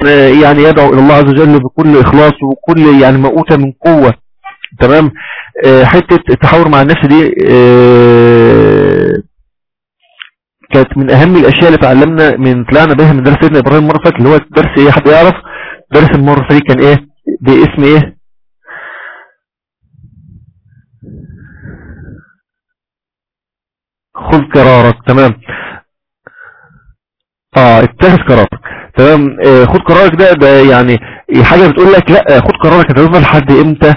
يعني يدعو الى الله عز وجل بكل اخلاص وكل يعني مؤوتة من قوة تمام آه، حتة التحاور مع النفس دي آه، كانت من اهم الاشياء اللي تعلمنا من طلعنا بها من درس سيدنا ابراهيم المره اللي هو درس ايه حد يعرف درس المره اللي كان ايه باسم ايه خذ قرارك تمام اه اتخذ قرارك تمام آه خذ قرارك ده ده يعني حاجة بتقول لك لا خذ قرارك هتفضل لحد امتى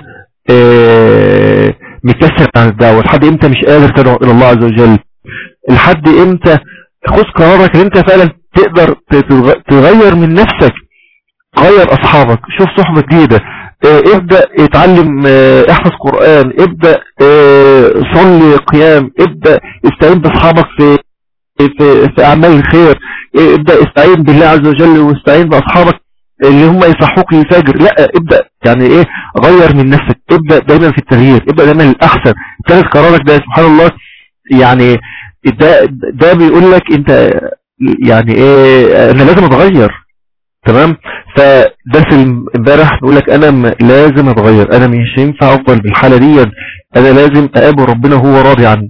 آه مكسر عن الدعوة لحد امتى مش قادر تدعو الى الله عز وجل لحد امتى خذ قرارك ان انت فعلا تقدر تغير من نفسك غير اصحابك شوف صحبة جديدة اه ابدأ اتعلم اه احفظ قرآن ابدأ اه صلي قيام ابدأ استعين باصحابك في في, في اعمال الخير ابدأ استعين بالله عز وجل واستعين باصحابك اللي هم يصحوك للفجر لا ابدأ يعني ايه غير من نفسك ابدأ دايما في التغيير ابدأ دايما للأحسن اتخذ قرارك ده سبحان الله يعني ده ده بيقول لك انت يعني ايه انا لازم اتغير تمام فدرس امبارح بيقول لك انا لازم اتغير انا مش ينفع افضل بالحاله دي انا لازم اقابل ربنا وهو راضي عني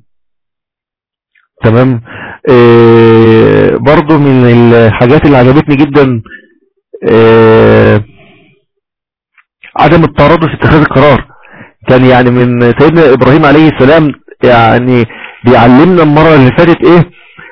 تمام إيه برضو من الحاجات اللي عجبتني جدا إيه عدم التردد في اتخاذ القرار كان يعني من سيدنا ابراهيم عليه السلام يعني بيعلمنا المرة اللي فاتت ايه,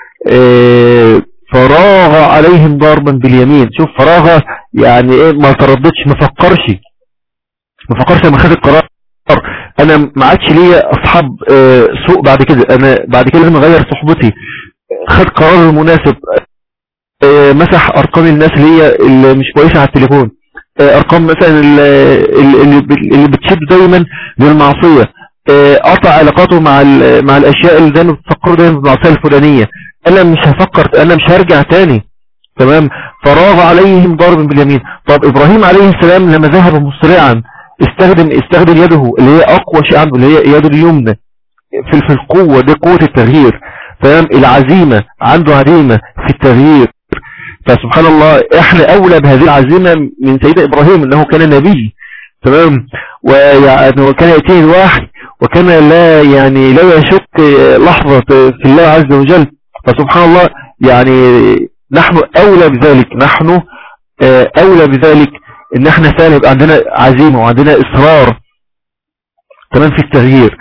إيه فراغ عليهم ضربا باليمين شوف فراغ يعني ايه ما ترددش ما فكرش ما فكرش لما خد القرار انا ما عادش ليا اصحاب اه سوء بعد كده انا بعد كده لازم اغير صحبتي خد قرار المناسب اه مسح ارقام الناس اللي هي اللي مش كويسه على التليفون اه ارقام مثلا اللي, اللي بتشد دايما للمعصيه قطع علاقاته مع مع الاشياء اللي دايما بتفكروا دايما بالمعصيه الفلانيه انا مش هفكر انا مش هرجع تاني تمام فراغ عليهم ضرب باليمين طب ابراهيم عليه السلام لما ذهب مسرعا استخدم استخدم يده اللي هي اقوى شيء عنده اللي هي يده اليمنى في في القوه دي قوه التغيير تمام العزيمه عنده عزيمه في التغيير فسبحان الله احنا اولى بهذه العزيمه من سيدنا ابراهيم انه كان نبي تمام ويعني وكان ياتيه الوحي وكان لا يعني لا يشك لحظة في الله عز وجل فسبحان الله يعني نحن أولى بذلك نحن أولى بذلك ان احنا فعلا يبقى عندنا عزيمة وعندنا إصرار تمام في التغيير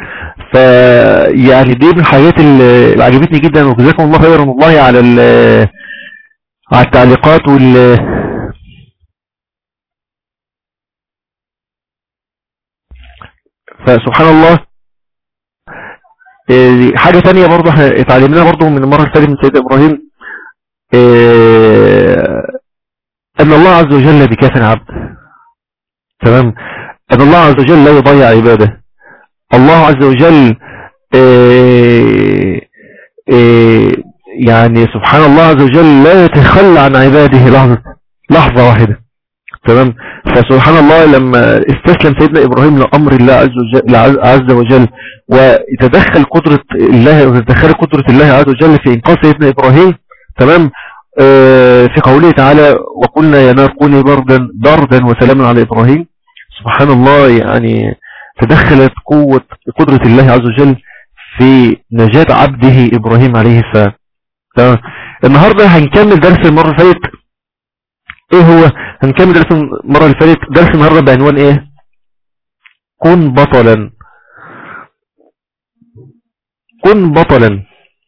فيعني دي من الحاجات اللي عجبتني جدا وجزاكم الله خيرا والله على على التعليقات وال فسبحان الله إيه حاجة تانية برضو احنا اتعلمناها برضو من المرة الثانية من سيد ابراهيم إيه ان الله عز وجل بكاف عبد تمام ان الله عز وجل لا يضيع عباده الله عز وجل إيه يعني سبحان الله عز وجل لا يتخلى عن عباده لحظة لحظة واحدة تمام فسبحان الله لما استسلم سيدنا إبراهيم لأمر الله عز وجل, عز وجل وتدخل قدرة الله وتدخل قدرة الله عز وجل في إنقاذ سيدنا إبراهيم تمام آه في قوله تعالى وقلنا يا نار كوني بردا بردا وسلاما على إبراهيم سبحان الله يعني تدخلت قوة قدرة الله عز وجل في نجاة عبده إبراهيم عليه السلام تمام النهاردة هنكمل درس المرة اللي فاتت ايه هو هنكمل درس المرة اللي فاتت درس النهاردة بعنوان ايه كن بطلا كن بطلا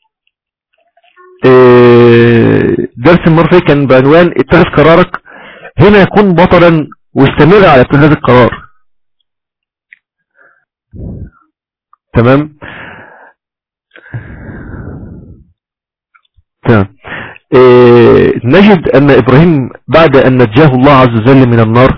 إيه درس المرة اللي كان بعنوان اتخذ قرارك هنا كن بطلا واستمر على اتخاذ القرار تمام تمام إيه نجد أن إبراهيم بعد أن نجاه الله عز وجل من النار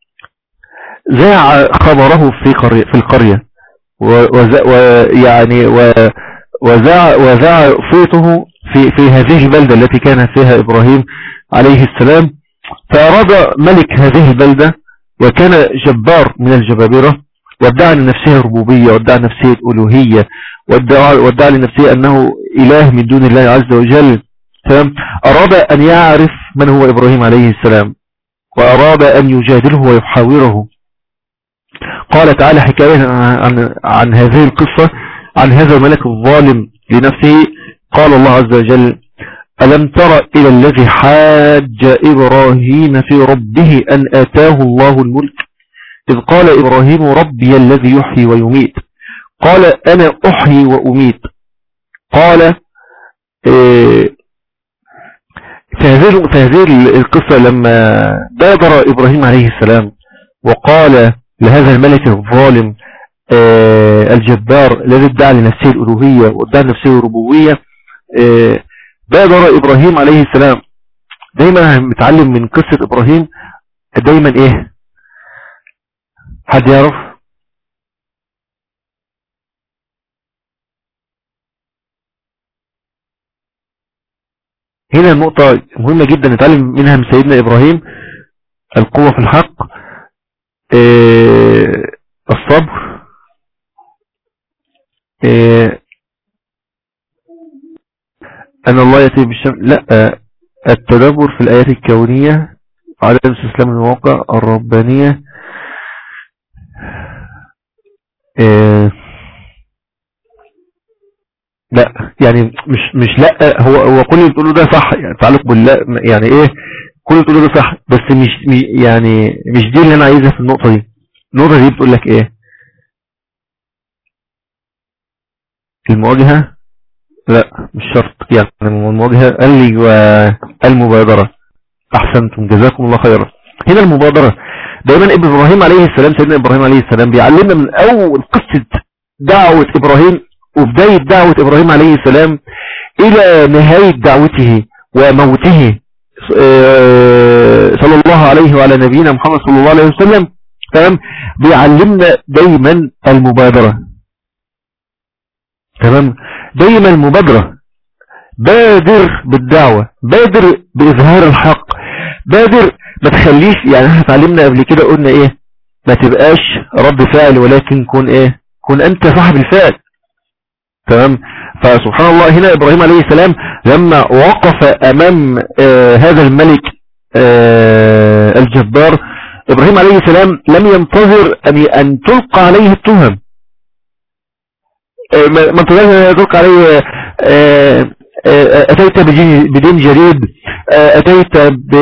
ذاع خبره في قرية في القرية ويعني وذاع وذاع صوته في في هذه البلدة التي كان فيها إبراهيم عليه السلام فأراد ملك هذه البلدة وكان جبار من الجبابرة وادعى لنفسه الربوبية وادعى لنفسه الألوهية وادعى لنفسه أنه إله من دون الله عز وجل تمام أراد أن يعرف من هو إبراهيم عليه السلام وأراد أن يجادله ويحاوره قال تعالى حكاية عن, عن هذه القصة عن هذا الملك الظالم لنفسه قال الله عز وجل ألم تر إلى الذي حاج إبراهيم في ربه أن آتاه الله الملك إذ قال إبراهيم ربي الذي يحيي ويميت قال أنا أحيي وأميت قال إيه، في هذه القصة لما بادر إبراهيم عليه السلام وقال لهذا الملك الظالم آه، الجبار الذي ادعى لنفسه الألوهية وادعى لنفسه الربوية آه، بادر إبراهيم عليه السلام دايما متعلم من قصة إبراهيم دايما إيه حد يعرف هنا النقطة مهمة جدا نتعلم منها من سيدنا إبراهيم القوة في الحق آه، الصبر آه، أن الله يأتي بالشمس لا آه، التدبر في الآيات الكونية عدم استسلام المواقع الربانية لا يعني مش مش لا هو هو كل اللي بتقوله ده صح يعني تعلق بالله يعني ايه كل اللي بتقوله ده صح بس مش يعني مش دي اللي انا عايزها في النقطة دي النقطة دي بتقول لك ايه المواجهة لا مش شرط يعني المواجهة قال لي والمبادرة احسنتم جزاكم الله خيرا هنا المبادرة دايما ابن ابراهيم عليه السلام سيدنا ابراهيم عليه السلام بيعلمنا من اول قصة دعوة ابراهيم وبداية دعوة ابراهيم عليه السلام الى نهاية دعوته وموته آه، صلى الله عليه وعلى نبينا محمد صلى الله عليه وسلم تمام بيعلمنا دايما المبادرة تمام دايما المبادرة بادر بالدعوة بادر بإظهار الحق بادر ما تخليش يعني احنا اتعلمنا قبل كده قلنا ايه ما تبقاش رد فعل ولكن كون ايه كون انت صاحب الفعل تمام فسبحان الله هنا ابراهيم عليه السلام لما وقف امام آه هذا الملك آه الجبار ابراهيم عليه السلام لم ينتظر ان ان تلقى عليه التهم آه ما انتظرش ان تلقى عليه آه، آه، اتيت بدين جديد اتيت ب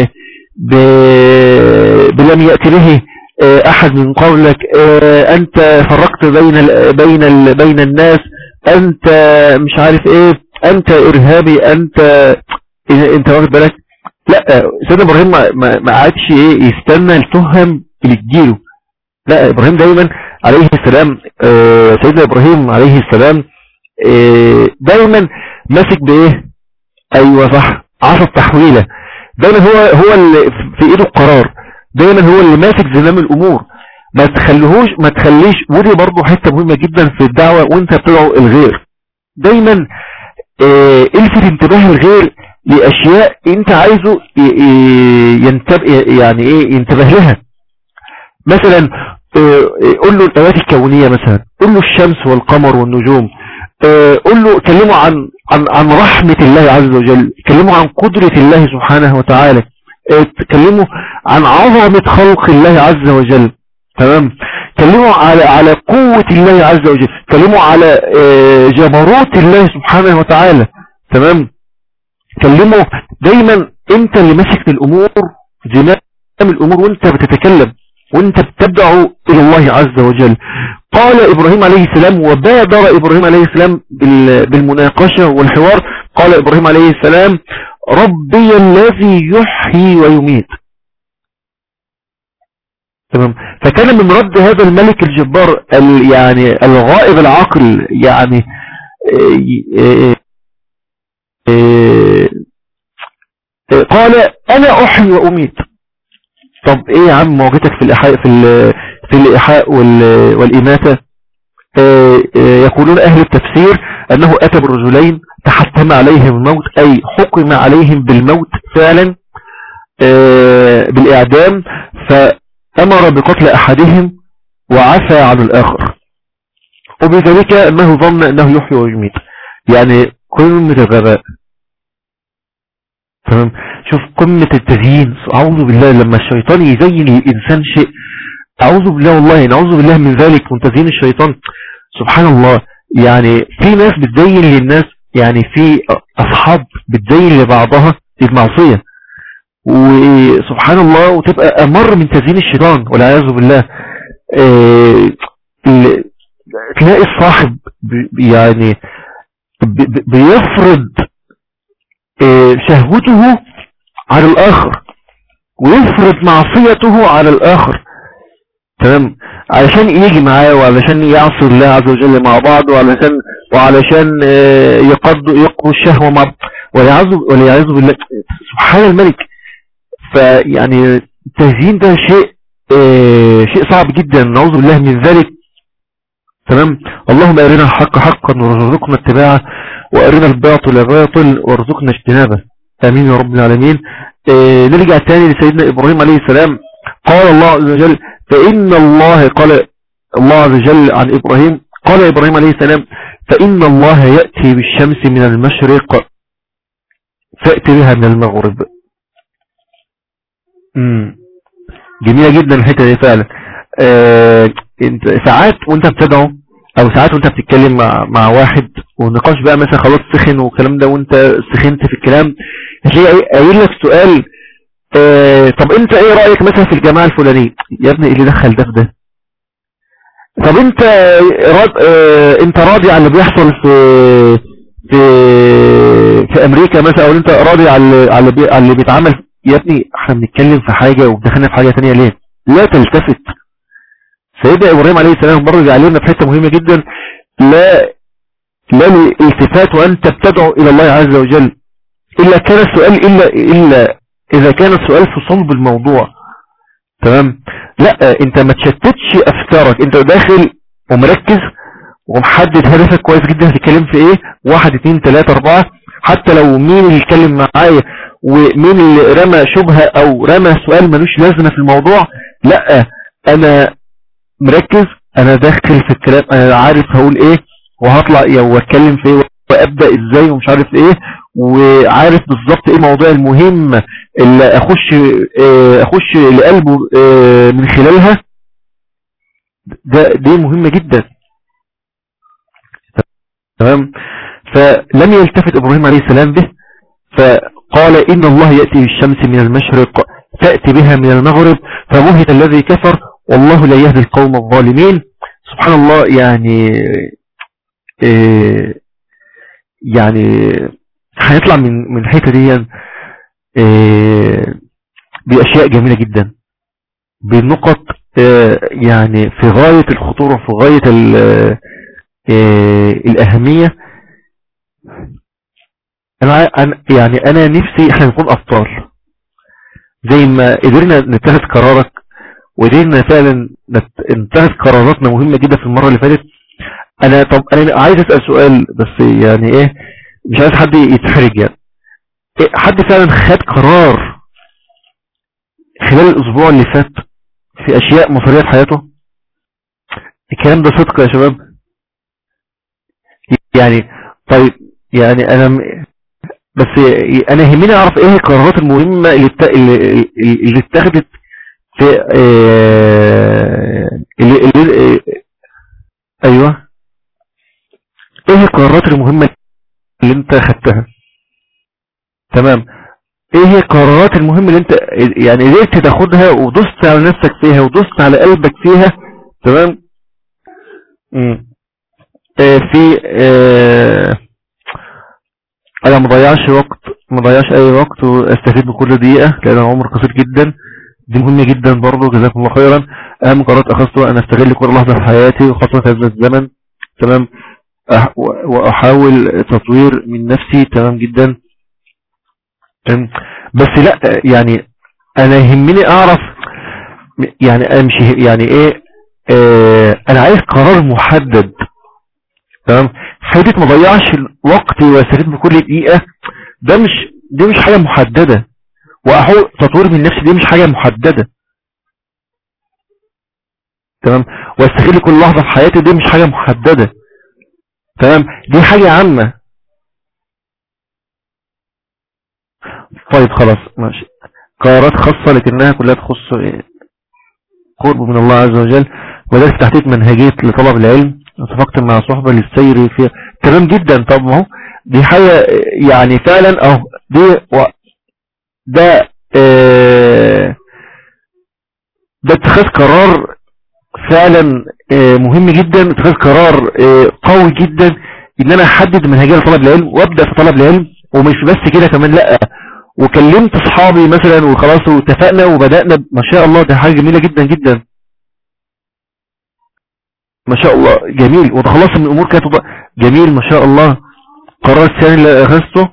بلم يأتي به احد من قولك انت فرقت بين ال بين ال بين الناس انت مش عارف ايه انت ارهابي انت انت واخد بالك لا سيدنا ابراهيم ما, ما قعدش ايه يستنى التهم اللي تجيله لا ابراهيم دايما عليه السلام آه سيدنا ابراهيم عليه السلام آه دايما ماسك بايه ايوه صح عصا التحويله دايما هو هو اللي في ايده القرار دايما هو اللي ماسك زمام الامور ما تخليهوش ما تخليش ودي برضه حته مهمه جدا في الدعوه وانت بتدعو الغير دايما اه الفت انتباه الغير لاشياء انت عايزه ينتبه يعني ايه ينتبه لها مثلا اه قول له الايات الكونيه مثلا قول له الشمس والقمر والنجوم اه قول له كلمه عن عن عن رحمه الله عز وجل كلمه عن قدره الله سبحانه وتعالى كلمه عن عظمه خلق الله عز وجل تمام كلموا على على قوة الله عز وجل كلموا على آه، جبروت الله سبحانه وتعالى تمام كلموا دايما انت اللي ماسك الامور زمام الامور وانت بتتكلم وانت بتدعو الى الله عز وجل قال ابراهيم عليه السلام وبادر ابراهيم عليه السلام بالمناقشة والحوار قال ابراهيم عليه السلام ربي الذي يحيي ويميت تمام فكان من رد هذا الملك الجبار يعني الغائب العقل يعني آه، آه، آه، قال انا احيي واميت طب ايه يا عم مواجهتك في الايحاء في في الايحاء والاماته يقولون اهل التفسير انه اتى بالرجلين تحتم عليهم الموت اي حكم عليهم بالموت فعلا بالاعدام ف أمر بقتل أحدهم وعفى عن الآخر وبذلك أنه ظن أنه يحيي ويميت يعني كل من الغباء تمام شوف قمة التزيين اعوذ بالله لما الشيطان يزين الانسان شيء اعوذ بالله والله نعوذ بالله من ذلك من تزيين الشيطان سبحان الله يعني في ناس بتزين للناس يعني في اصحاب بتزين لبعضها المعصية وسبحان الله وتبقى امر من تزيين الشيطان والعياذ بالله اه تلاقي الصاحب يعني بيفرض اه شهوته على الاخر ويفرض معصيته على الاخر تمام علشان يجي معاه وعلشان يعصي الله عز وجل مع بعض وعلشان وعلشان اه يقضوا يقضوا الشهوة مع والعياذ بالله سبحان الملك فيعني التهزين ده شيء اه شيء صعب جدا نعوذ بالله من ذلك تمام اللهم ارنا الحق حقا وارزقنا اتباعه وارنا الباطل باطل وارزقنا اجتنابه امين يا رب العالمين اه نرجع تاني لسيدنا ابراهيم عليه السلام قال الله عز وجل فان الله قال الله عز وجل عن ابراهيم قال ابراهيم عليه السلام فان الله يأتي بالشمس من المشرق فأتي بها من المغرب امم جميلة جدا الحتة دي فعلا آه انت ساعات وانت بتدعو او ساعات وانت بتتكلم مع, مع واحد والنقاش بقى مثلا خلاص سخن والكلام ده وانت سخنت في الكلام هتلاقي قايل لك سؤال آه طب انت ايه رأيك مثلا في الجماعة الفلانية يا ابني ايه اللي دخل ده في ده طب انت راض... اه انت راضي على اللي بيحصل في في في امريكا مثلا او انت راضي على على اللي بيتعمل يا ابني احنا بنتكلم في حاجة ودخلنا في حاجة ثانيه ليه لا تلتفت سيدنا ابراهيم عليه السلام برضه علينا في حته مهمة جدا لا لا الالتفات وانت بتدعو الى الله عز وجل الا كان السؤال الا الا اذا كان السؤال في صلب الموضوع تمام لا انت ما تشتتش افكارك انت داخل ومركز ومحدد هدفك كويس جدا هتتكلم في ايه واحد اتنين تلاتة اربعة حتى لو مين اللي يتكلم معايا ومين اللي رمى شبهة او رمى سؤال ملوش لازمة في الموضوع لا انا مركز انا داخل في الكلام انا عارف هقول ايه وهطلع ايه واتكلم في ايه وابدأ ازاي ومش عارف ايه وعارف بالظبط ايه المواضيع المهمة اللي اخش اه اخش لقلبه اه من خلالها ده دي مهمة جدا تمام فلم يلتفت إبراهيم عليه السلام به فقال إن الله يأتي بالشمس من المشرق تأتي بها من المغرب فمهت الذي كفر والله لا يهدي القوم الظالمين سبحان الله يعني إيه يعني هيطلع من من الحته دي إيه بأشياء جميلة جدا بنقط إيه يعني في غاية الخطورة في غاية إيه الأهمية أنا يعني أنا نفسي احنا نكون أبطال زي ما قدرنا نتخذ قرارك وقدرنا فعلا نتخذ قراراتنا مهمة جدا في المرة اللي فاتت أنا طب أنا عايز أسأل سؤال بس يعني إيه مش عايز حد يتحرج يعني إيه حد فعلا خد قرار خلال الأسبوع اللي فات في أشياء مصرية في حياته الكلام ده صدق يا شباب يعني طيب يعني انا بس انا يهمني اعرف ايه القرارات المهمة اللي اللي اتخذت في آه، اللي, اللي ايوه ايه القرارات المهمة اللي انت خدتها تمام ايه هي القرارات المهمة اللي انت يعني قدرت تاخدها ودوست على نفسك فيها ودوست على قلبك فيها تمام امم آه، في آه، انا مضيعش وقت مضيعش اي وقت واستفيد بكل دقيقة لان العمر قصير جدا دي مهمة جدا برضو جزاكم الله خيرا اهم قرارات اخذتها ان استغل كل لحظة في حياتي وخاصة هذا الزمن تمام واحاول تطوير من نفسي تمام جدا بس لا يعني انا يهمني اعرف يعني امشي يعني ايه آه انا عايز قرار محدد تمام حته ما ضيعش وقتي واستفيد بكل دقيقه ده مش دي مش حاجه محدده واحاول تطوير من نفسي دي مش حاجه محدده تمام واستغل كل لحظه في حياتي دي مش حاجه محدده تمام دي حاجه عامه طيب خلاص ماشي قرارات خاصة لكنها كلها تخص قرب من الله عز وجل وده تحديد منهجية لطلب العلم اتفقت مع صحبة للسير في تمام جدا طب ما هو دي حاجة يعني فعلا اه دي و... ده اه ده اتخاذ قرار فعلا اه مهم جدا اتخاذ قرار اه قوي جدا ان انا احدد منهجية لطلب العلم وابدأ في طلب العلم ومش بس كده كمان لا وكلمت اصحابي مثلا وخلاص واتفقنا وبدأنا ما شاء الله ده حاجة جميلة جدا جدا ما شاء الله جميل وتخلص من الامور كانت جميل ما شاء الله قرار الثاني اللي اخذته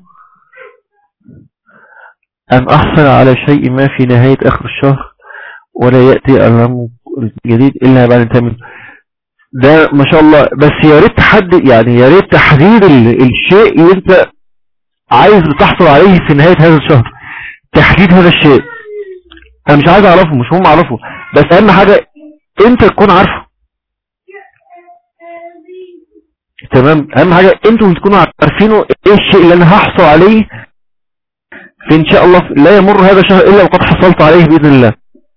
ان احصل على شيء ما في نهاية اخر الشهر ولا يأتي الامر الجديد الا بعد انتهى منه ده ما شاء الله بس يا ريت تحدد يعني يا ريت تحديد الشيء اللي انت عايز تحصل عليه في نهاية هذا الشهر تحديد هذا الشيء انا مش عايز اعرفه مش هم اعرفه بس اهم حاجة انت تكون عارفه تمام اهم حاجة انتوا تكونوا عارفينه ايه الشيء اللي انا هحصل عليه في ان شاء الله لا يمر هذا الشهر الا وقد حصلت عليه باذن الله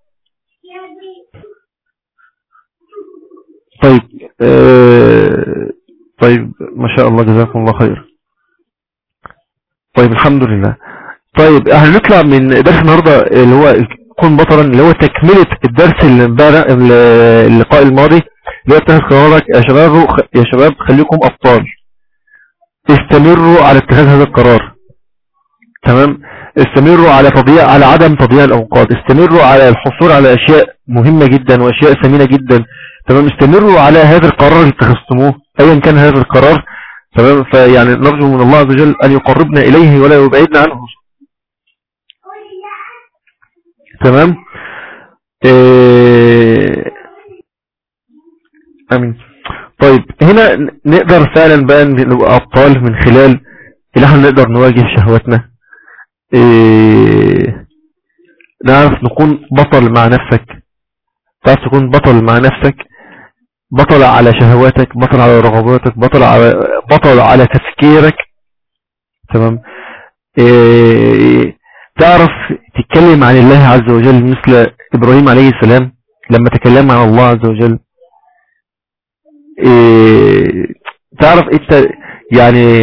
طيب آه طيب ما شاء الله جزاكم الله خير طيب الحمد لله طيب هنطلع من درس النهاردة اللي هو كن بطلا اللي هو تكملة الدرس اللقاء الماضي اللي هو اتخذ قرارك يا شباب يا شباب خليكم ابطال استمروا على اتخاذ هذا القرار تمام استمروا على تضييع على عدم تضييع الاوقات استمروا على الحصول على اشياء مهمة جدا واشياء ثمينة جدا تمام استمروا على هذا القرار اللي اتخذتموه ايا كان هذا القرار تمام فيعني نرجو من الله عز وجل ان يقربنا اليه ولا يبعدنا عنه تمام إيه امين طيب هنا نقدر فعلا بقى نبقى ابطال من خلال اللي احنا نقدر نواجه شهواتنا إيه نعرف نكون بطل مع نفسك تعرف تكون بطل مع نفسك بطل على شهواتك بطل على رغباتك بطل على بطل على تفكيرك تمام إيه تعرف تتكلم عن الله عز وجل مثل ابراهيم عليه السلام لما تكلم عن الله عز وجل إيه تعرف انت يعني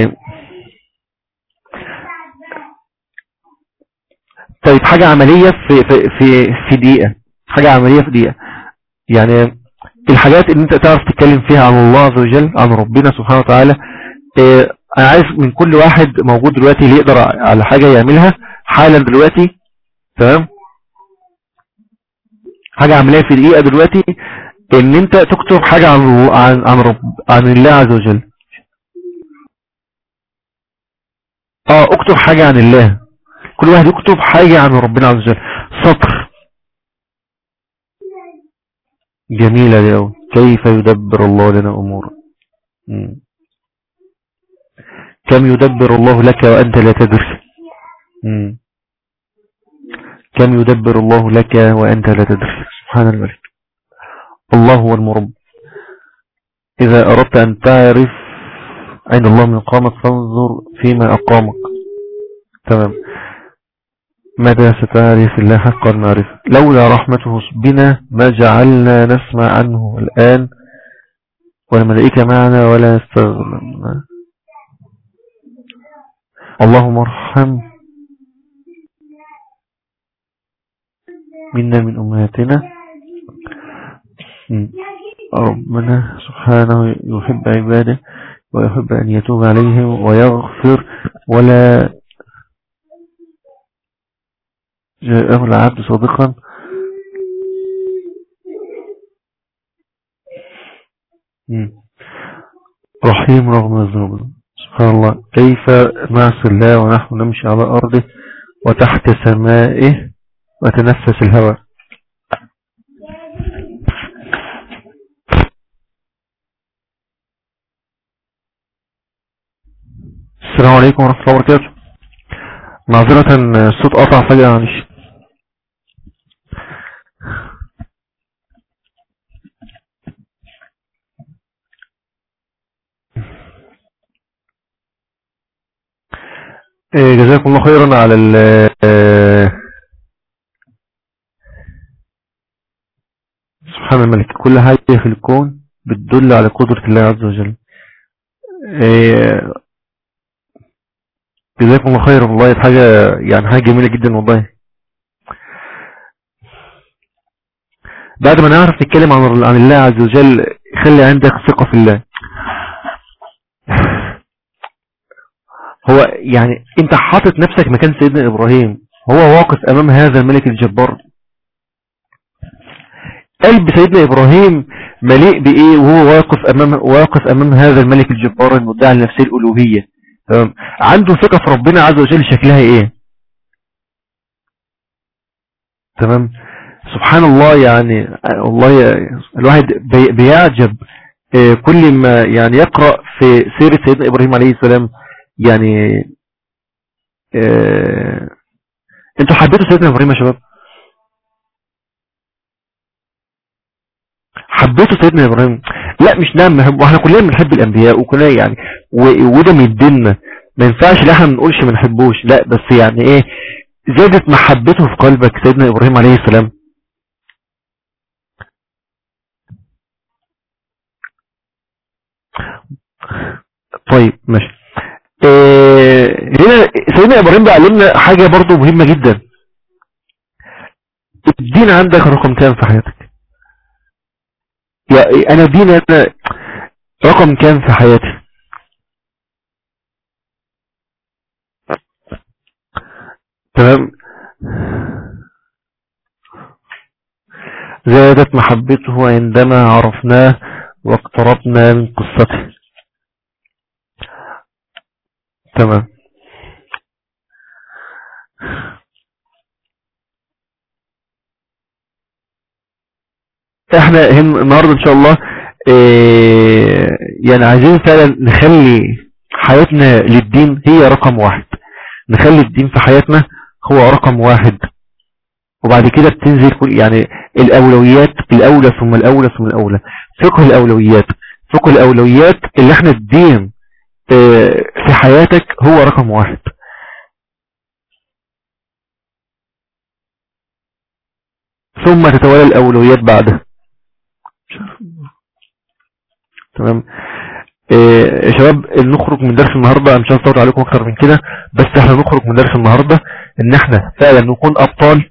طيب حاجة عملية في في في في دقيقة حاجة عملية في دقيقة يعني الحاجات اللي انت تعرف تتكلم فيها عن الله عز وجل عن ربنا سبحانه وتعالى إيه انا عايز من كل واحد موجود دلوقتي اللي يقدر على حاجة يعملها حالا دلوقتي تمام حاجة عملية في دقيقة دلوقتي ان انت تكتب حاجة عن عن عن, رب عن الله عز وجل اه اكتب حاجة عن الله كل واحد يكتب حاجة عن ربنا عز وجل سطر جميلة دي أوي كيف يدبر الله لنا أمورا كم يدبر الله لك وأنت لا تدري كم يدبر الله لك وأنت لا تدري سبحان الملك الله هو المرب إذا أردت أن تعرف أين الله من قامك فانظر فيما أقامك تمام ماذا ستعرف الله حق المعرفة لولا رحمته بنا ما جعلنا نسمع عنه الآن والملائكة معنا ولا نستغنى اللهم ارحم منا من أمهاتنا ربنا سبحانه يحب عباده ويحب أن يتوب عليهم ويغفر ولا جاءه العبد صادقا رحيم رغم الذنوب سبحان الله كيف نعصي الله ونحن نمشي على أرضه وتحت سمائه وتنفس الهواء السلام عليكم ورحمة الله وبركاته معذرة الصوت قطع فجأة معلش إيه، جزاكم الله خيرا على ال آه، سبحان الملك كل حاجة في الكون بتدل على قدرة الله عز وجل إيه، جزاكم الله خيرا والله حاجة يعني حاجة جميلة جدا والله بعد ما نعرف نتكلم عن عن الله عز وجل خلي عندك ثقة في الله هو يعني انت حاطط نفسك مكان سيدنا ابراهيم هو واقف امام هذا الملك الجبار قلب سيدنا ابراهيم مليء بايه وهو واقف امام واقف امام هذا الملك الجبار المدعي لنفسه الالوهيه تمام عنده ثقه في ربنا عز وجل شكلها ايه تمام سبحان الله يعني والله الواحد بيعجب آه، كل ما يعني يقرأ في سيرة سيدنا إبراهيم عليه السلام يعني اه انتوا حبيتوا سيدنا إبراهيم يا شباب حبيتوا سيدنا إبراهيم لا مش نعم واحنا كلنا بنحب الأنبياء وكلنا يعني وده من ديننا ما ينفعش لا احنا ما نقولش ما نحبوش لا بس يعني ايه زادت محبته في قلبك سيدنا إبراهيم عليه السلام طيب ماشي إيه هنا سيدنا ابراهيم بيعلمنا حاجة برضو مهمة جدا الدين عندك رقم كام في حياتك يعني انا دين انا رقم كام في حياتي تمام زادت محبته عندما عرفناه واقتربنا من قصته تمام احنا هنا النهاردة ان شاء الله اه يعني عايزين فعلا نخلي حياتنا للدين هي رقم واحد نخلي الدين في حياتنا هو رقم واحد وبعد كده بتنزل كل يعني الاولويات الاولى ثم الاولى ثم الاولى فقه الاولويات فقه الاولويات اللي احنا الدين اه في حياتك هو رقم واحد ثم تتوالى الاولويات بعدها تمام إيه يا شباب نخرج من درس النهاردة مش هنصوت عليكم اكتر من كده بس احنا نخرج من درس النهاردة ان احنا فعلا نكون ابطال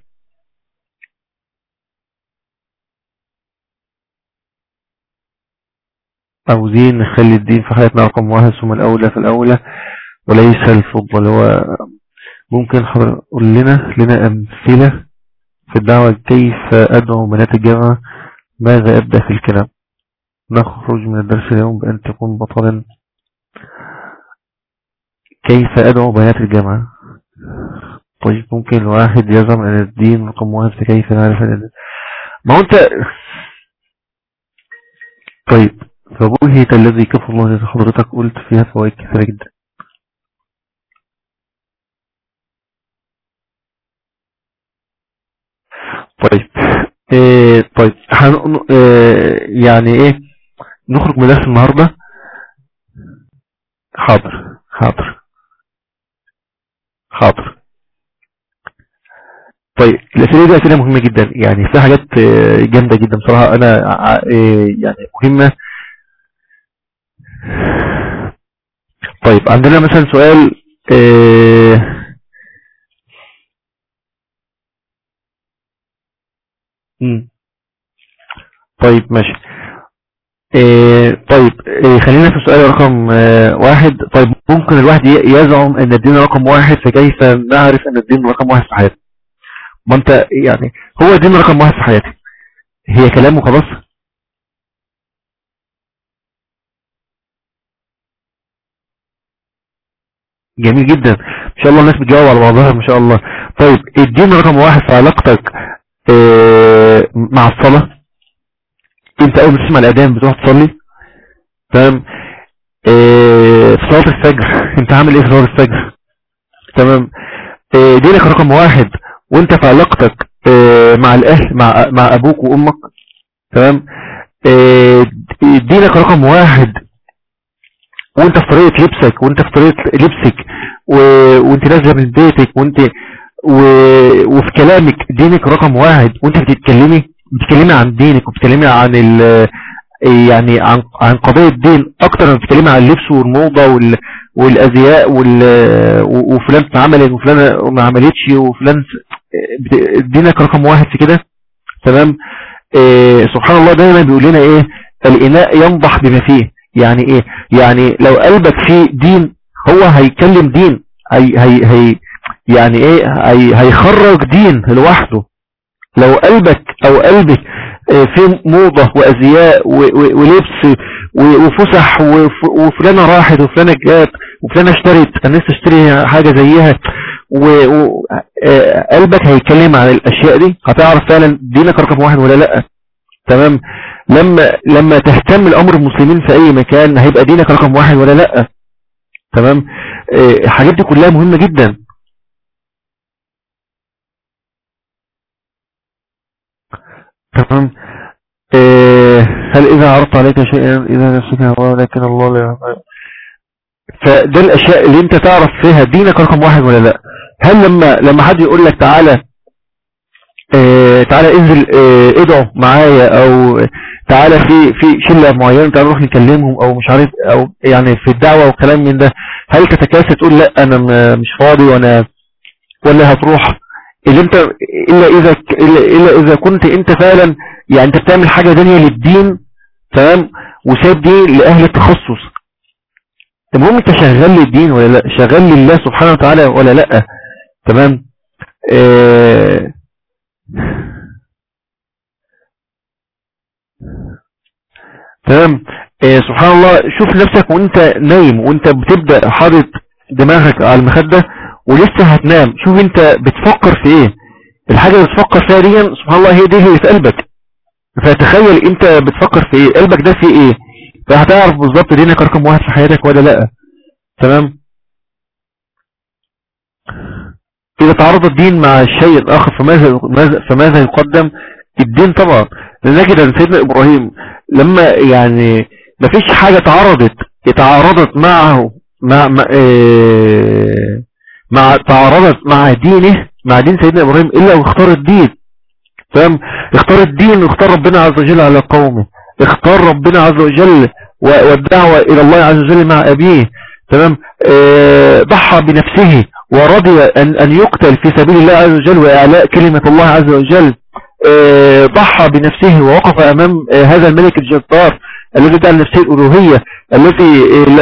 عاوزين نخلي الدين في حياتنا رقم واحد ثم الاولى في الاولى وليس الفضل هو ممكن حضر قول لنا لنا امثلة في الدعوة كيف ادعو بنات الجامعة ماذا ابدأ في الكلام نخرج من الدرس اليوم بأن تكون بطلا كيف أدعو بنات الجامعة طيب ممكن الواحد يزعم أن الدين رقم واحد فكيف نعرف أن ما هو أنت طيب فبوهية الذي كفر الله إذا حضرتك قلت فيها فوائد كثيرة جدا طيب إيه طيب حن... إيه يعني ايه نخرج من درس النهاردة حاضر حاضر حاضر طيب الأسئلة دي أسئلة مهمة جدا يعني في حاجات آه، جامدة جدا بصراحة أنا آه، يعني مهمة طيب عندنا مثلا سؤال اه طيب ماشي إيه طيب إيه خلينا في السؤال رقم اه واحد طيب ممكن الواحد يزعم ان الدين رقم واحد فكيف نعرف ان الدين رقم واحد في حياتي ما انت يعني هو الدين رقم واحد في حياتي هي كلامه خلاص جميل جدا ان شاء الله الناس بتجاوب على بعضها ما شاء الله طيب الدين رقم واحد في علاقتك اه مع الصلاة انت اول ما تسمع الاذان بتروح تصلي تمام اه في صلاة الفجر انت عامل ايه في صلاة الفجر تمام اه دينك رقم واحد وانت في علاقتك اه مع الاهل مع مع ابوك وامك تمام اه دينك رقم واحد وانت في طريقة لبسك وانت في طريقة لبسك و... وانت نازلة من بيتك وانت و... وفي كلامك دينك رقم واحد وانت بتتكلمي بتتكلمي عن دينك وبتتكلمي عن ال... يعني عن عن قضية الدين اكتر من بتتكلمي عن اللبس والموضة وال... والازياء وال... وفلان عملت وفلان ما عملتش وفلان دينك رقم واحد في كده تمام إيه سبحان الله دايما بيقول لنا ايه الاناء ينضح بما فيه يعني ايه يعني لو قلبك فيه دين هو هيكلم دين هي هي هي يعني ايه هي هيخرج دين لوحده لو قلبك او قلبك إيه، في موضة وازياء ولبس وفسح وفلانة راحت وفلانة جات وفلانة اشترت الناس تشتري حاجة زيها وقلبك آه، هيتكلم عن الاشياء دي هتعرف فعلا دينك رقم واحد ولا لا تمام لما لما تهتم الامر المسلمين في اي مكان هيبقى دينك رقم واحد ولا لا تمام آه، الحاجات دي كلها مهمة جدا تمام آه، هل اذا عرضت عليك شيئا اذا نفسك ولكن الله لا فده الاشياء اللي انت تعرف فيها دينك رقم واحد ولا لا هل لما لما حد يقول لك تعالى اه تعالى انزل اه ادعو معايا او تعالى في في شله معينه تعالى نروح نكلمهم او مش عارف او يعني في الدعوه وكلام من ده هل تتكاسل تقول لا انا مش فاضي وانا ولا هتروح اللي انت الا اذا الا, إلا اذا كنت انت فعلا يعني انت بتعمل حاجه ثانيه للدين تمام وسايب دي لاهل التخصص المهم انت شغال للدين ولا لا شغال لله سبحانه وتعالى ولا لا تمام اه تمام اه سبحان الله شوف نفسك وانت نايم وانت بتبدأ حاطط دماغك على المخدة ولسه هتنام شوف انت بتفكر في ايه الحاجة اللي بتفكر فيها دي سبحان الله هي دي اللي في قلبك فتخيل انت بتفكر في ايه قلبك ده في ايه فهتعرف بالظبط دينك رقم واحد في حياتك ولا لا تمام إذا تعرض الدين مع الشيء الآخر فماذا, فماذا يقدم الدين طبعا لنجد أن سيدنا إبراهيم لما يعني ما فيش حاجة تعرضت تعارضت معه مع مع, إيه مع تعارضت مع دينه مع دين سيدنا إبراهيم إلا واختار الدين تمام اختار الدين واختار ربنا عز وجل على قومه اختار ربنا عز وجل والدعوة إلى الله عز وجل مع أبيه تمام اه ضحى بنفسه ورضي أن, أن يقتل في سبيل الله عز وجل وإعلاء كلمة الله عز وجل اه ضحى بنفسه ووقف أمام اه هذا الملك الجبار الذي ادعى نفسه الألوهية الذي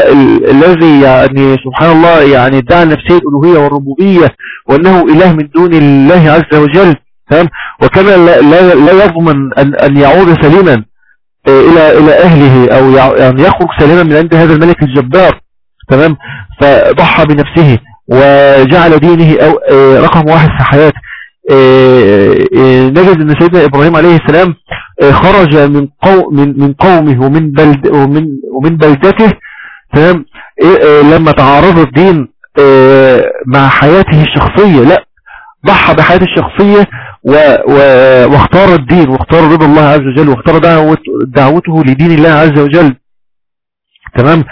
الذي يعني سبحان الله يعني ادعى نفسه الألوهية والربوبية وأنه إله من دون الله عز وجل تمام وكان لا, لا, لا يضمن أن, أن يعود سليما الى الى اهله او يعني يخرج سالما من عند هذا الملك الجبار تمام فضحى بنفسه وجعل دينه أو آه، رقم واحد في حياته آه، آه، نجد ان سيدنا ابراهيم عليه السلام خرج من قوم من من قومه ومن بلد ومن ومن بلدته تمام لما تعارض الدين مع حياته الشخصية لا ضحى بحياته الشخصية و و واختار الدين واختار رضا الله عز وجل واختار دعوت دعوته لدين الله عز وجل تمام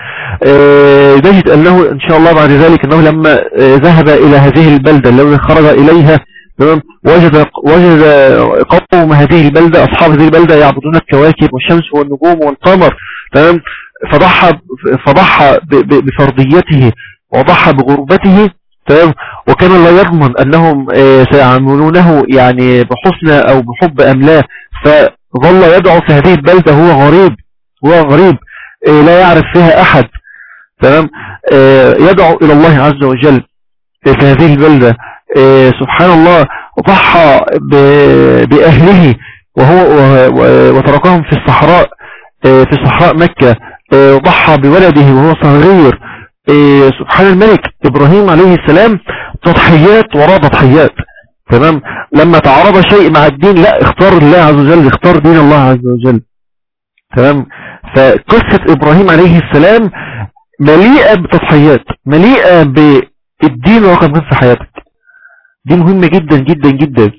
آه نجد أنه إن شاء الله بعد ذلك أنه لما آه ذهب إلى هذه البلدة التي خرج إليها تمام وجد وجد قوم هذه البلدة أصحاب هذه البلدة يعبدون الكواكب والشمس والنجوم والقمر تمام فضحى فضحى بفرضيته وضحى بغربته تمام وكان لا يضمن أنهم آه، سيعملونه يعني بحسنى أو بحب أم لا فظل يدعو في هذه البلدة هو غريب هو غريب آه، لا يعرف فيها أحد تمام آه، يدعو إلى الله عز وجل في هذه البلدة سبحان الله ضحى بأهله وهو وتركهم في الصحراء في صحراء مكة ضحى بولده وهو صغير إيه سبحان الملك إبراهيم عليه السلام تضحيات وراء تضحيات تمام لما تعرض شيء مع الدين لا اختار الله عز وجل اختار دين الله عز وجل تمام فقصة إبراهيم عليه السلام مليئة بتضحيات مليئة بالدين رقم في حياتك دي مهمة جدا جدا جدا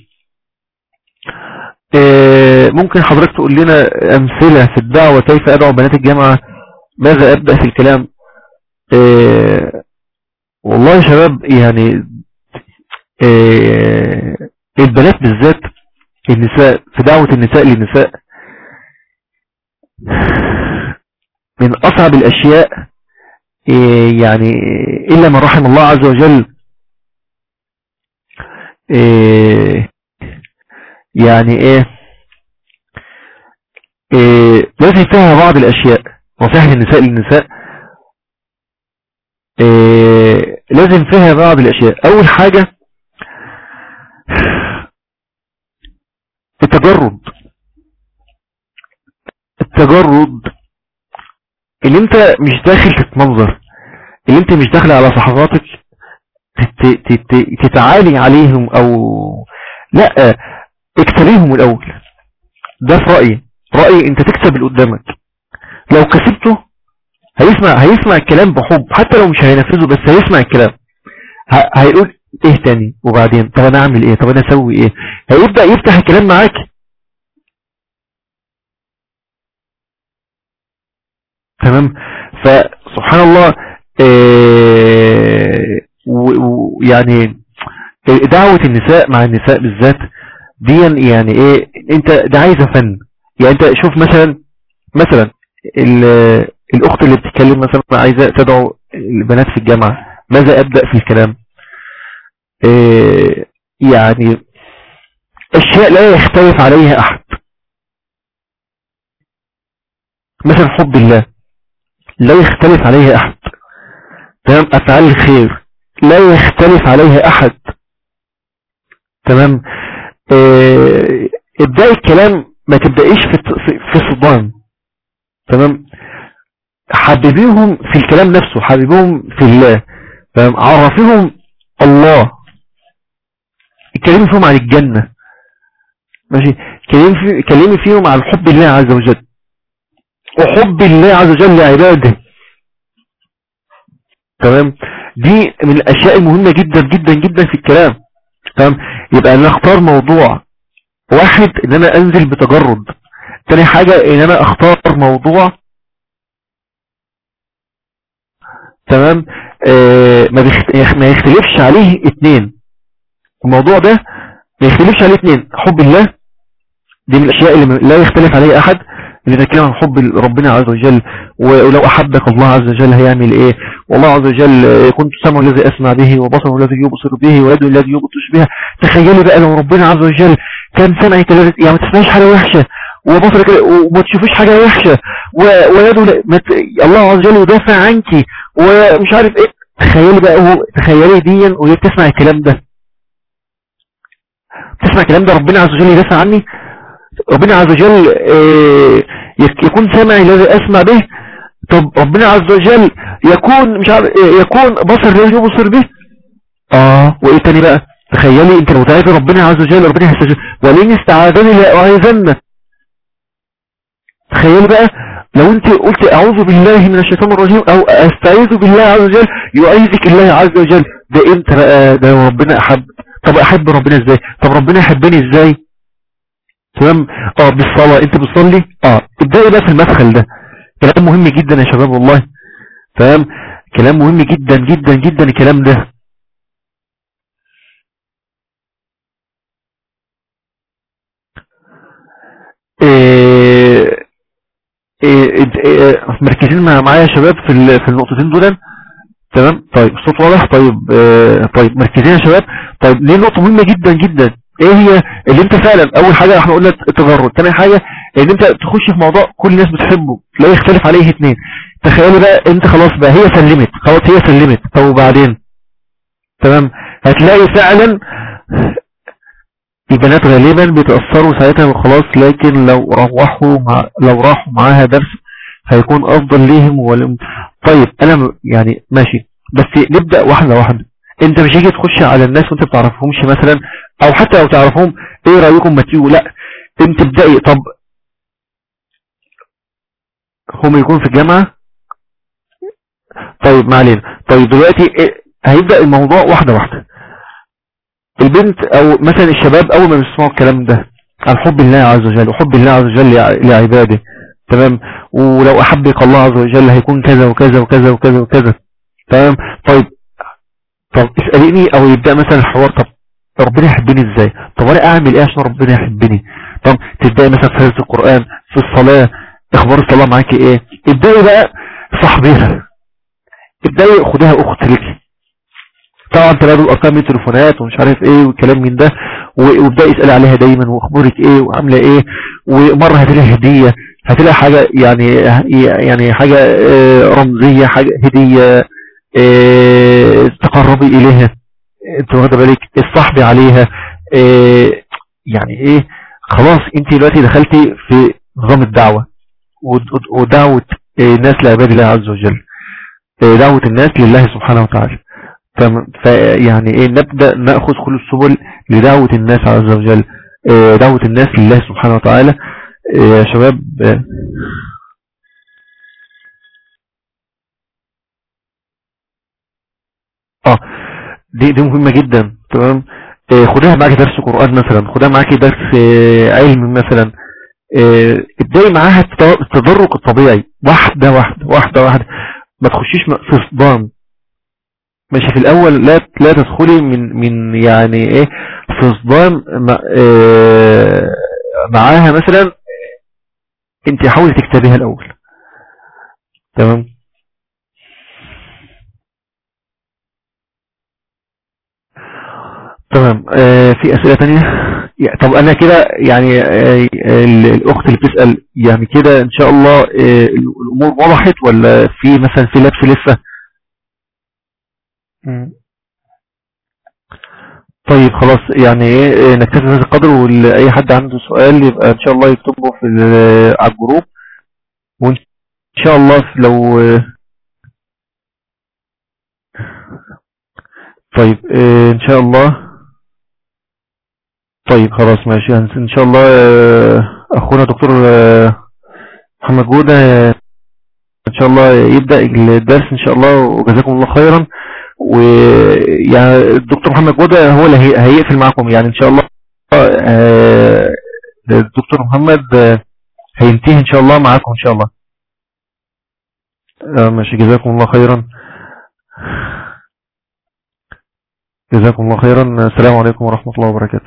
إيه ممكن حضرتك تقول لنا أمثلة في الدعوة كيف أدعو بنات الجامعة ماذا أبدأ في الكلام اه والله يا شباب يعني اه البنات بالذات النساء في دعوة النساء للنساء من أصعب الأشياء اه يعني إلا من رحم الله عز وجل اه يعني ايه, إيه لازم فيها بعض الاشياء نصيحة النساء للنساء إيه لازم فيها بعض الاشياء اول حاجة التجرد التجرد اللي انت مش داخل تتمنظر اللي انت مش داخل على صحفاتك تتعالي عليهم او لا اكسبيهم الاول ده في رأيي رأيي انت تكسب اللي قدامك لو كسبته هيسمع هيسمع الكلام بحب حتى لو مش هينفذه بس هيسمع الكلام هيقول ايه تاني وبعدين طب انا اعمل ايه طب انا اسوي ايه هيبدأ يفتح الكلام معاك تمام فسبحان الله إيه ويعني دعوة النساء مع النساء بالذات دي يعني ايه انت ده عايزه فن يعني انت شوف مثلا مثلا الاخت اللي بتتكلم مثلا عايزه تدعو البنات في الجامعه ماذا ابدا في الكلام إيه يعني اشياء لا يختلف عليها احد مثلا حب الله لا يختلف عليها احد تمام افعال الخير لا يختلف عليها احد تمام اه ابدأي الكلام ما تبدأيش في في صدام تمام حببيهم في الكلام نفسه حببيهم في الله تمام عرفيهم الله اتكلمي فيهم عن الجنة ماشي كلمي فيهم عن حب الله عز وجل وحب الله عز وجل لعباده تمام دي من الاشياء المهمة جدا جدا جدا في الكلام تمام يبقى انا اختار موضوع واحد ان انا انزل بتجرد تاني حاجة ان انا اختار موضوع تمام آه ما يختلفش عليه اتنين الموضوع ده ما يختلفش عليه اتنين حب الله دي من الاشياء اللي لا يختلف عليه احد اللي نتكلم عن حب ربنا عز وجل ولو أحبك الله عز وجل هيعمل إيه والله عز وجل كنت سمع الذي أسمع به وبصر الذي يبصر به ويده الذي يبطش بها تخيلي بقى لو ربنا عز وجل كان سمعك يعني ما تسمعش حاجة وحشة وبصرك وما تشوفيش حاجة وحشة ويده مت... الله عز وجل يدافع عنك ومش عارف ايه تخيلي بقى هو تخيلي ديا وهي بتسمع الكلام ده تسمع الكلام ده ربنا عز وجل يدافع عني ربنا عز وجل آه، يكون سمع الذي اسمع به طب ربنا عز وجل يكون مش عارف آه، يكون بصر الذي يبصر به اه وايه تاني بقى تخيلي انت لو تعرفي ربنا عز وجل ربنا هيستجيب ولين استعاذني لاعيذن تخيلي بقى لو انت قلت اعوذ بالله من الشيطان الرجيم او استعيذ بالله عز وجل يعيذك الله عز وجل ده امتى بقى ده ربنا احب طب احب ربنا ازاي طب ربنا يحبني ازاي تمام اه بالصلاة انت بتصلي اه ابدأي بقى في المدخل ده كلام مهم جدا يا شباب والله تمام كلام مهم جدا جدا جدا الكلام ده إيه إيه إيه مركزين معايا يا شباب في في النقطتين دول تمام طيب الصوت واضح طيب آه طيب مركزين يا شباب طيب ليه نقطة مهمة جدا جدا ايه هي اللي انت فعلا اول حاجة احنا قلنا التجرد تاني حاجة ان انت تخش في موضوع كل الناس بتحبه لا يختلف عليه اتنين تخيلي بقى انت خلاص بقى هي سلمت خلاص هي سلمت طب وبعدين تمام هتلاقي فعلا البنات غالبا بيتأثروا ساعتها وخلاص لكن لو روحوا مع لو راحوا معاها درس هيكون افضل ليهم ولم طيب انا يعني ماشي بس نبدأ واحدة واحدة انت مش هيجي تخش على الناس وانت بتعرفهمش مثلا او حتى لو تعرفهم ايه رأيكم ما تيجوا لا انت ابدأي طب هم يكون في الجامعة طيب ما علينا طيب دلوقتي إيه؟ هيبدأ الموضوع واحدة واحدة البنت او مثلا الشباب اول ما بيسمعوا الكلام ده عن حب الله عز وجل وحب الله عز وجل لعباده تمام ولو احبك الله عز وجل هيكون كذا وكذا وكذا وكذا وكذا تمام طيب طب اسأليني او يبدأ مثلا الحوار طب ربنا يحبني ازاي طب انا اعمل ايه عشان ربنا يحبني طب تبدأي مثلا في حفظ القرآن في الصلاة اخبار الصلاة معاكي ايه ابدأي بقى صاحبيها ابدأي خدها اخت لك طبعا تلاقوا الارقام من التليفونات ومش عارف ايه والكلام من ده وابدأ يسأل عليها دايما واخبارك ايه وعاملة ايه ومرة هتلاقي هدية هتلاقي حاجة يعني يعني حاجة آه، رمزية حاجة هدية آه، تقربي اليها انت واخده بالك الصحبي عليها آه، يعني ايه خلاص انت دلوقتي دخلتي في نظام الدعوة ودعوة الناس لعباد الله عز وجل دعوة الناس لله سبحانه وتعالى فيعني ايه نبدأ نأخذ كل السبل لدعوة الناس عز وجل دعوة الناس لله سبحانه وتعالى يا شباب اه دي دي مهمة جدا تمام خدها معاكي درس قرآن مثلا خدها معاكي درس علم مثلا ابدأي معاها التدرج الطبيعي واحدة واحدة واحدة واحدة ما تخشيش في صدام ماشي في الاول لا لا تدخلي من من يعني ايه في صدام معاها مثلا انت حاولي تكتبيها الاول تمام تمام آه في اسئلة تانية طب انا كده يعني آه الاخت اللي بتسأل يعني كده ان شاء الله آه الامور وضحت ولا في مثلا في لبس لسه طيب خلاص يعني ايه نكتفي بهذا القدر واي حد عنده سؤال يبقى ان شاء الله يكتبه في على الجروب وان شاء الله لو طيب ان شاء الله طيب خلاص ماشي ان شاء الله اخونا دكتور محمد جودة ان شاء الله يبدأ الدرس ان شاء الله وجزاكم الله خيرا ويعني الدكتور محمد جودة هو اللي هيقفل معكم يعني ان شاء الله الدكتور محمد هينتهي ان شاء الله معاكم ان شاء الله ماشي جزاكم الله خيرا جزاكم الله خيرا السلام عليكم ورحمة الله وبركاته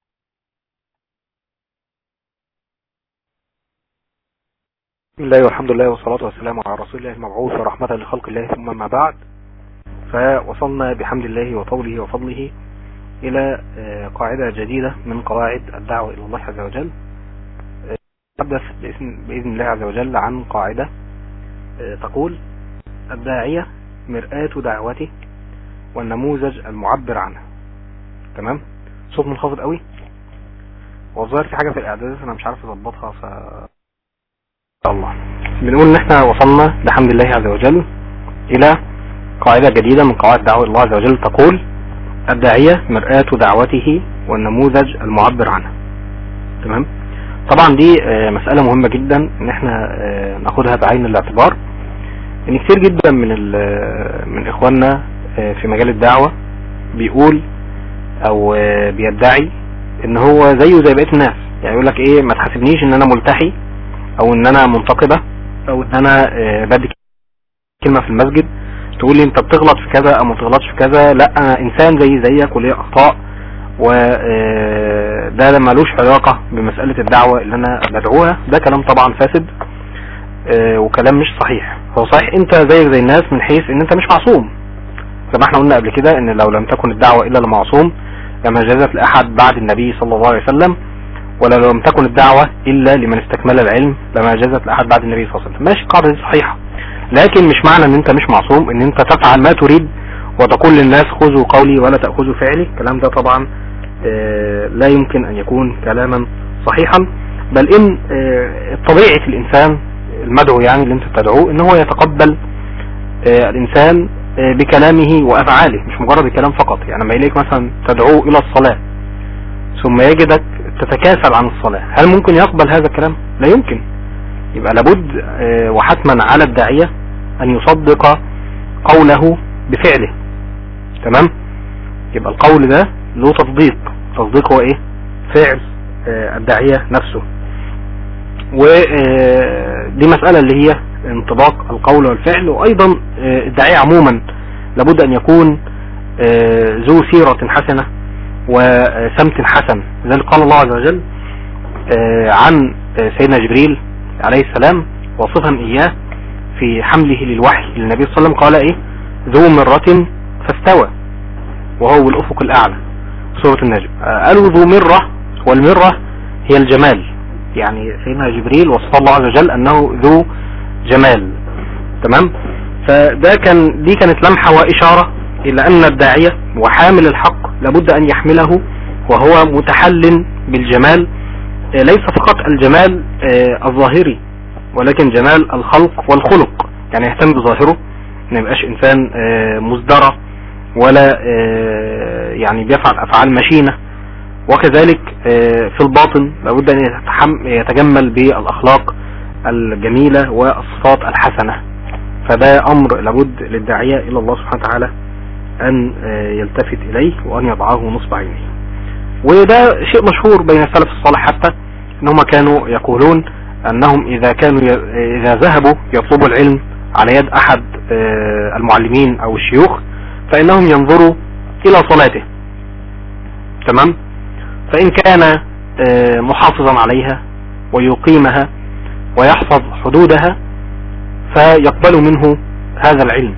بسم الله والحمد لله والصلاة والسلام على رسول الله المبعوث ورحمة لخلق الله ثم ما بعد فوصلنا بحمد الله وطوله وفضله إلى قاعدة جديدة من قواعد الدعوة إلى الله عز وجل نتحدث بإذن الله عز وجل عن قاعدة تقول الداعية مرآة دعوته والنموذج المعبر عنها تمام صوت منخفض قوي والظاهر في حاجة في الإعدادات أنا مش عارف أظبطها ف الله بنقول ان احنا وصلنا بحمد الله عز وجل الى قاعدة جديدة من قواعد دعوة الله عز وجل تقول الداعية مرآة دعوته والنموذج المعبر عنها تمام طبعا دي مسألة مهمة جدا ان احنا ناخدها بعين الاعتبار ان كتير جدا من من اخواننا في مجال الدعوة بيقول او بيدعي ان هو زيه زي بقية الناس يعني يقول لك ايه ما تحاسبنيش ان انا ملتحي او ان انا منتقبة او ان انا بدي كلمة في المسجد تقول لي انت بتغلط في كذا او ما بتغلطش في كذا لا انا انسان زي زيك وليه اخطاء وده ملوش علاقة بمسألة الدعوة اللي انا بدعوها ده كلام طبعا فاسد وكلام مش صحيح هو صحيح انت زيك زي الناس من حيث ان انت مش معصوم زي ما احنا قلنا قبل كده ان لو لم تكن الدعوة الا لمعصوم لما جازت لاحد بعد النبي صلى الله عليه وسلم ولا لم تكن الدعوة الا لمن استكمل العلم لما جازت لاحد بعد النبي صلى الله عليه وسلم ماشي القاعدة دي صحيحة لكن مش معنى ان انت مش معصوم ان انت تفعل ما تريد وتقول للناس خذوا قولي ولا تأخذوا فعلي الكلام ده طبعا لا يمكن ان يكون كلاما صحيحا بل ان طبيعة الانسان المدعو يعني اللي انت تدعوه ان هو يتقبل الانسان بكلامه وافعاله مش مجرد الكلام فقط يعني ما يليك مثلا تدعوه الى الصلاة ثم يجدك تتكاسل عن الصلاة هل ممكن يقبل هذا الكلام لا يمكن يبقى لابد وحتما على الداعية ان يصدق قوله بفعله تمام يبقى القول ده له تصديق تصديق هو ايه فعل الداعية نفسه ودي مسألة اللي هي انطباق القول والفعل وايضا الداعية عموما لابد ان يكون ذو سيرة حسنة وسمت حسن لذلك قال الله عز وجل عن سيدنا جبريل عليه السلام وصفا اياه في حمله للوحي للنبي صلى الله عليه وسلم قال ايه ذو مرة فاستوى وهو بالافق الاعلى سورة النجم قالوا ذو مرة والمرة هي الجمال يعني سيدنا جبريل وصف الله عز وجل انه ذو جمال تمام فده كان دي كانت لمحة واشارة الى ان الداعية وحامل الحق لابد ان يحمله وهو متحل بالجمال ليس فقط الجمال الظاهري ولكن جمال الخلق والخلق يعني يهتم بظاهره ما يبقاش انسان مزدرى ولا يعني بيفعل افعال مشينة وكذلك في الباطن لابد ان يتجمل بالاخلاق الجميلة والصفات الحسنة فده امر لابد للداعية الى الله سبحانه وتعالى ان يلتفت اليه وان يضعه نصب عينيه وده شيء مشهور بين السلف الصالح حتى انهم كانوا يقولون انهم اذا كانوا ي... اذا ذهبوا يطلبوا العلم على يد احد المعلمين او الشيوخ فانهم ينظروا الى صلاته تمام فان كان محافظا عليها ويقيمها ويحفظ حدودها فيقبل منه هذا العلم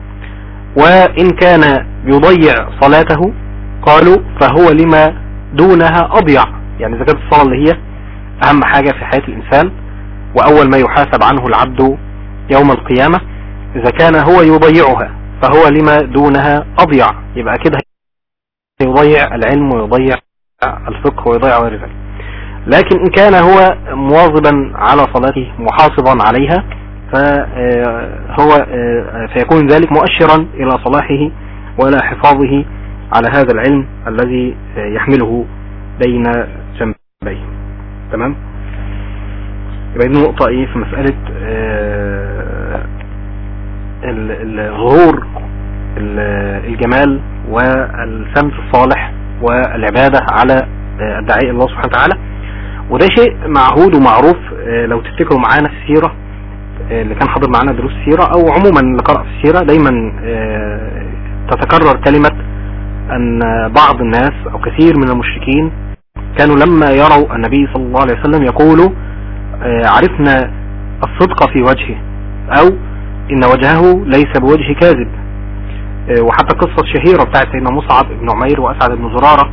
وان كان يضيع صلاته قالوا فهو لما دونها اضيع يعني اذا كانت الصلاة اللي هي اهم حاجة في حياة الانسان واول ما يحاسب عنه العبد يوم القيامة اذا كان هو يضيعها فهو لما دونها اضيع يبقى كده يضيع العلم ويضيع الفقه ويضيع غير ذلك لكن ان كان هو مواظبا على صلاته محافظا عليها فهو فيكون ذلك مؤشرا الى صلاحه ولا حفاظه على هذا العلم الذي يحمله بين جنبيه تمام يبقى دي نقطة ايه في مسألة ظهور الجمال والسمت الصالح والعبادة على الداعية الله سبحانه وتعالى وده شيء معهود ومعروف لو تفتكروا معانا في السيرة اللي كان حاضر معانا دروس السيرة او عموما اللي قرأ في السيرة دايما تتكرر كلمة ان بعض الناس او كثير من المشركين كانوا لما يروا النبي صلى الله عليه وسلم يقولوا عرفنا الصدق في وجهه او ان وجهه ليس بوجه كاذب وحتى قصة شهيرة بتاعت سيدنا مصعب بن عمير واسعد بن زرارة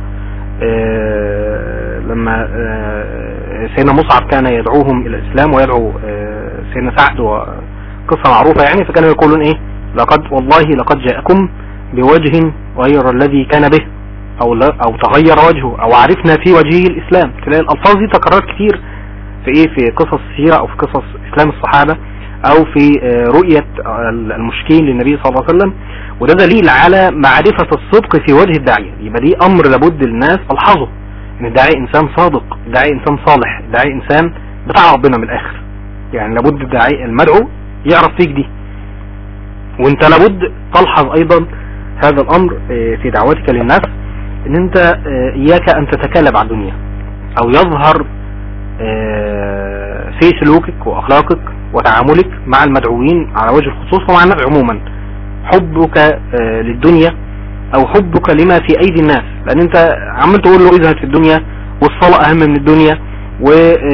لما سيدنا مصعب كان يدعوهم الى الاسلام ويدعو سيدنا سعد وقصة معروفة يعني فكانوا يقولون ايه لقد والله لقد جاءكم بوجه غير الذي كان به او او تغير وجهه او عرفنا في وجهه الاسلام تلاقي الالفاظ دي تكررت كتير في ايه في قصص السيرة او في قصص اسلام الصحابة او في رؤية المشكين للنبي صلى الله عليه وسلم وده دليل على معرفة الصدق في وجه الداعية يبقى دي امر لابد للناس تلحظه ان الداعي انسان صادق الداعي انسان صالح الداعي انسان بتاع ربنا من الاخر يعني لابد الداعي المدعو يعرف فيك دي وانت لابد تلحظ ايضا هذا الامر في دعوتك للناس ان انت اياك ان تتكالب على الدنيا او يظهر في سلوكك واخلاقك وتعاملك مع المدعوين على وجه الخصوص ومع الناس عموما حبك للدنيا او حبك لما في ايدي الناس لان انت عمال تقول له اذهب في الدنيا والصلاة اهم من الدنيا و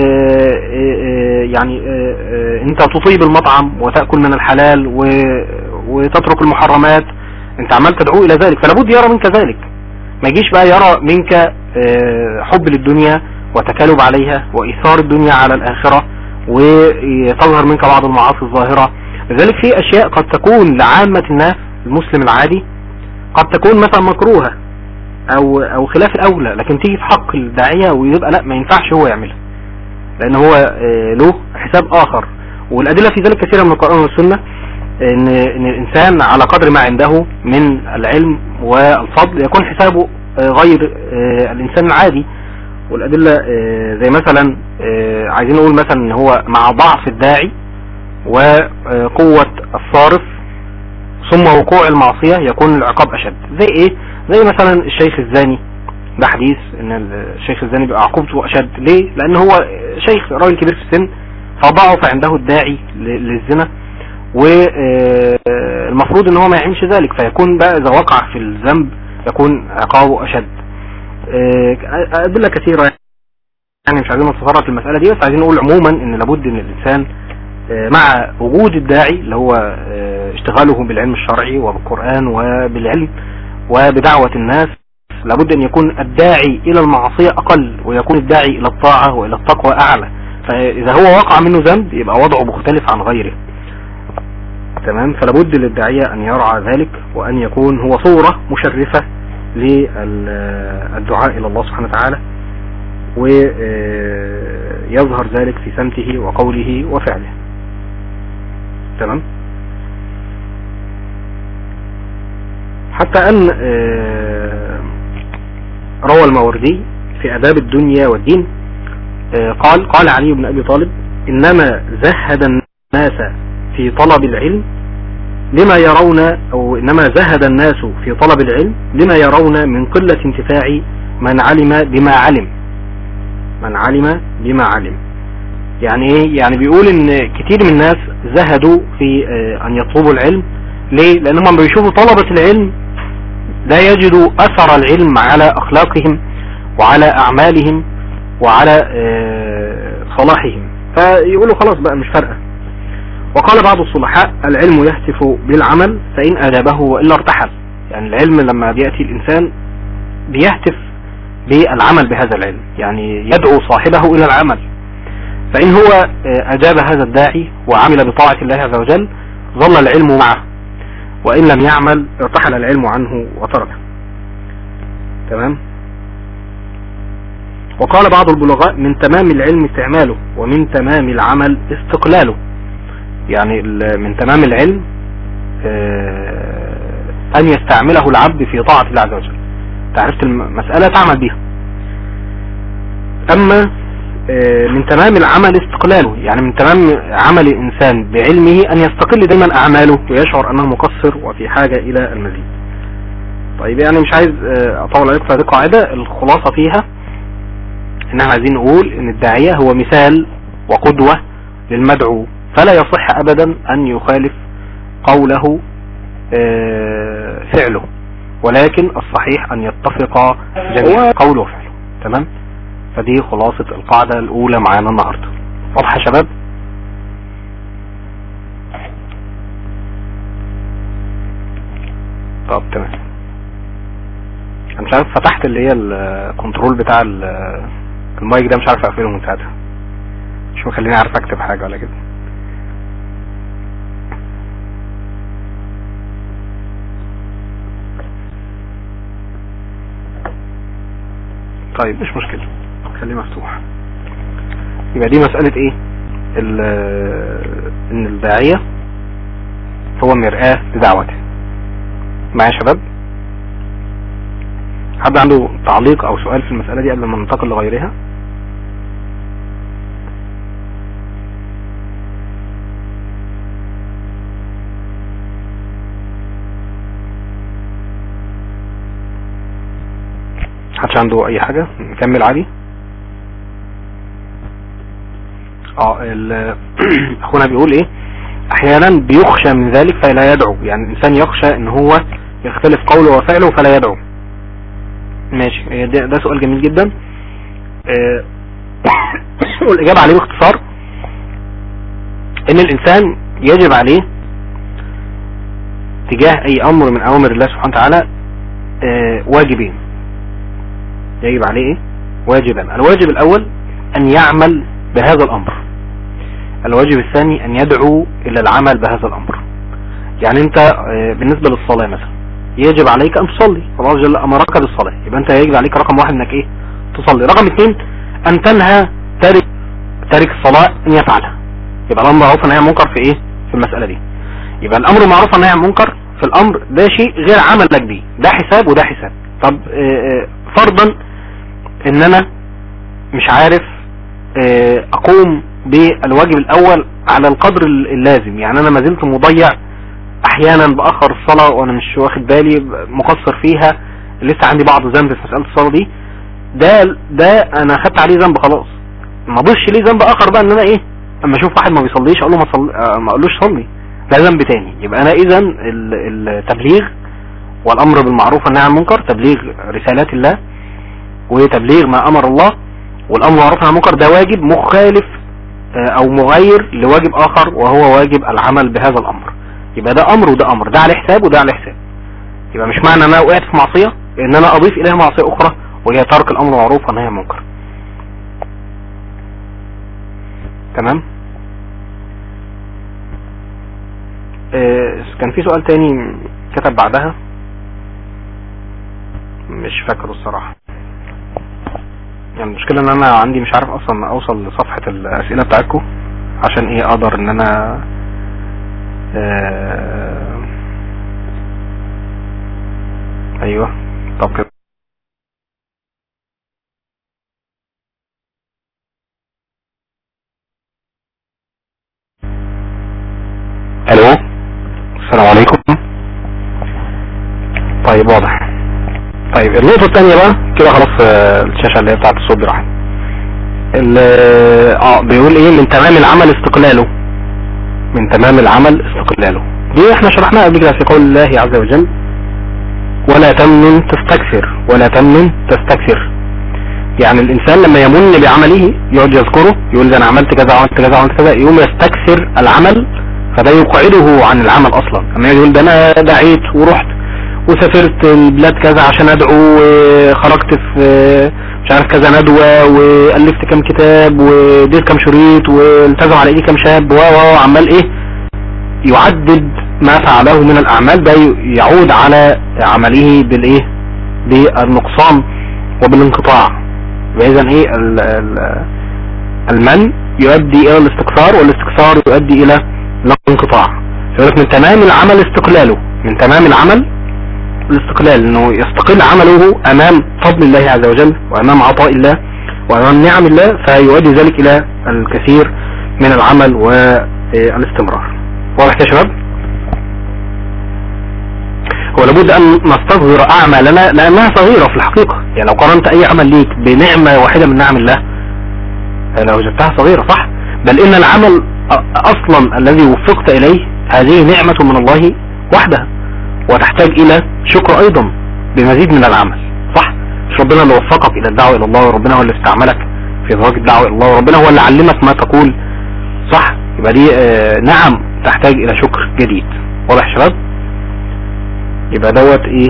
يعني انت تطيب المطعم وتأكل من الحلال وتترك المحرمات انت عمال تدعو الى ذلك فلابد يرى منك ذلك ما يجيش بقى يرى منك حب للدنيا وتكالب عليها وايثار الدنيا على الاخرة وتظهر منك بعض المعاصي الظاهرة لذلك في اشياء قد تكون لعامة الناس المسلم العادي قد تكون مثلا مكروهة او او خلاف الاولى لكن تيجي في حق الداعية ويبقى لا ما ينفعش هو يعملها لان هو له حساب اخر والادلة في ذلك كثيرة من القرآن والسنة ان ان الانسان على قدر ما عنده من العلم والفضل يكون حسابه غير الانسان العادي والادلة زي مثلا عايزين نقول مثلا ان هو مع ضعف الداعي وقوة الصارف ثم وقوع المعصية يكون العقاب اشد زي ايه زي مثلا الشيخ الزاني ده حديث ان الشيخ الزاني بيبقى عقوبته اشد ليه لان هو شيخ راجل كبير في السن فضعف عنده الداعي للزنا والمفروض ان هو ما يعملش ذلك فيكون بقى اذا وقع في الذنب يكون عقابه اشد آه، ادله كثيره يعني مش عايزين نتطرق في المساله دي بس عايزين نقول عموما ان لابد ان الانسان آه، مع وجود الداعي اللي هو آه، اشتغاله بالعلم الشرعي وبالقرآن وبالعلم وبدعوة الناس لابد ان يكون الداعي الى المعصية اقل ويكون الداعي الى الطاعة والى التقوى اعلى فاذا هو وقع منه ذنب يبقى وضعه مختلف عن غيره تمام فلابد للداعية ان يرعى ذلك وان يكون هو صورة مشرفة للدعاء الى الله سبحانه وتعالى ويظهر ذلك في سمته وقوله وفعله تمام حتى ان آه، روى الماوردي في اداب الدنيا والدين آه، قال قال علي بن ابي طالب انما زهد الناس في طلب العلم لما يرون او انما زهد الناس في طلب العلم لما يرون من قلة انتفاع من علم بما علم من علم بما علم يعني ايه يعني بيقول ان كتير من الناس زهدوا في آه، ان يطلبوا العلم ليه لانهم بيشوفوا طلبة العلم لا يجدوا اثر العلم على اخلاقهم وعلى اعمالهم وعلى آه، صلاحهم فيقولوا خلاص بقى مش فارقة وقال بعض الصلحاء العلم يهتف بالعمل فإن أجابه وإلا ارتحل يعني العلم لما بيأتي الإنسان بيهتف بالعمل بهذا العلم يعني يدعو صاحبه إلى العمل فإن هو آه، أجاب هذا الداعي وعمل بطاعة الله عز وجل ظل العلم معه وإن لم يعمل ارتحل العلم عنه وتركه تمام وقال بعض البلغاء من تمام العلم استعماله ومن تمام العمل استقلاله يعني ال- من تمام العلم آه، أن يستعمله العبد في طاعة الله عز وجل تعرفت المسألة تعمل بها أما آه، من تمام العمل استقلاله يعني من تمام عمل الإنسان بعلمه أن يستقل دايما أعماله ويشعر أنه مقصر وفي حاجة إلى المزيد طيب يعني مش عايز آه، أطول عليكم في هذه القاعدة الخلاصة فيها إن احنا عايزين نقول إن الداعية هو مثال وقدوة للمدعو فلا يصح أبدا أن يخالف قوله آه، فعله ولكن الصحيح أن يتفق جميع قوله وفعله تمام فدي خلاصة القاعدة الأولى معانا النهاردة واضحة يا شباب طب تمام انا مش عارف فتحت اللي هي الكنترول بتاع ال- المايك ده مش عارف اقفله من ساعتها مش مخليني عارف اكتب حاجة ولا كده طيب مش مشكلة خليه مفتوح يبقى دي مسألة ايه ال- ان الداعية هو مرآة لدعوته معايا يا شباب حد عنده تعليق او سؤال في المسألة دي قبل ما ننتقل لغيرها حدش عنده اي حاجة نكمل عادي اه ال- اخونا بيقول ايه احيانا بيخشى من ذلك فلا يدعو يعني الانسان يخشى ان هو يختلف قوله وفعله فلا يدعو ماشي هي ده, ده سؤال جميل جدا آه، والاجابة عليه باختصار ان الانسان يجب عليه تجاه اي امر من اوامر الله سبحانه وتعالى آه، واجبين يجب عليه ايه واجبا الواجب الاول ان يعمل بهذا الامر الواجب الثاني ان يدعو الى العمل بهذا الامر يعني انت آه، بالنسبة للصلاة مثلا يجب عليك ان تصلي الله جل امرك بالصلاة يبقى انت يجب عليك رقم واحد انك ايه تصلي رقم اثنين ان تنهى تارك تارك الصلاة ان يفعلها يبقى الامر معروف والنهي عن المنكر في ايه في المسألة دي يبقى الامر معروف والنهي عن المنكر في الامر ده شيء غير عملك بيه ده حساب وده حساب طب آه، آه، فرضا ان انا مش عارف آه، اقوم بالواجب الاول على القدر اللازم يعني انا ما زلت مضيع احيانا باخر الصلاة وانا مش واخد بالي مقصر فيها لسه عندي بعض ذنب في مسألة الصلاة دي ده ده انا خدت عليه ذنب خلاص ما ضيفش ليه ذنب اخر بقى ان انا ايه اما اشوف واحد ما بيصليش اقول له ما صل... آه، ما اقولوش صلي ده ذنب تاني يبقى انا اذا التبليغ والامر بالمعروف والنهي عن المنكر تبليغ رسالات الله وتبليغ ما امر الله والامر بالمعروف والنهي عن المنكر ده واجب مخالف آه، او مغير لواجب اخر وهو واجب العمل بهذا الامر يبقى ده امر وده امر ده على حساب وده على حساب يبقى مش معنى ان انا وقعت في معصية ان انا اضيف اليها معصية اخرى وهي ترك الامر بالمعروف والنهي عن المنكر تمام آه، كان في سؤال تاني كتب بعدها مش فاكره الصراحة يعني المشكلة ان انا عندي مش عارف اصلا اوصل لصفحة الاسئلة بتاعتكم عشان ايه اقدر ان انا آه ايوه طب كده الو السلام عليكم طيب واضح طيب النقطة الثانية بقى كده خلاص آه، الشاشة اللي هي بتاعت الصوت دي راحت ال- اه بيقول ايه من تمام العمل استقلاله من تمام العمل استقلاله دي احنا شرحناها قبل كده في قول الله عز وجل ولا تمنن تستكثر ولا تمنن تستكثر يعني الانسان لما يمن بعمله يقعد يذكره يقول ده انا عملت كذا وعملت كذا وعملت كذا يقوم يستكثر العمل فده يقعده عن العمل اصلا اما يجي يقول ده انا دعيت ورحت وسافرت البلاد كذا عشان ادعو وخرجت في مش عارف كذا ندوة والفت كام كتاب وديت كام شريط والتزم على ايدي كام شاب و و عمال ايه يعدد ما فعله من الاعمال ده يعود على عمله بالايه بالنقصان وبالانقطاع واذا ايه ال- ال- المن يؤدي الى الاستكثار والاستكثار يؤدي الى الانقطاع يقول لك من تمام العمل استقلاله من تمام العمل الاستقلال انه يستقل عمله امام فضل الله عز وجل وامام عطاء الله وامام نعم الله فيؤدي ذلك الى الكثير من العمل والاستمرار واضح يا شباب ولابد ان نستصغر اعمالنا لانها صغيرة في الحقيقة يعني لو قارنت اي عمل ليك بنعمة واحدة من نعم الله لو وجدتها صغيرة صح بل ان العمل أ- اصلا الذي وفقت اليه هذه نعمة من الله وحدها وتحتاج الى شكر ايضا بمزيد من العمل صح مش ربنا اللي وفقك الى الدعوة الى الله وربنا هو اللي استعملك في ادراك الدعوة الى الله وربنا هو اللي علمك ما تقول صح يبقى دي آه، نعم تحتاج الى شكر جديد واضح يا شباب يبقى دوت ايه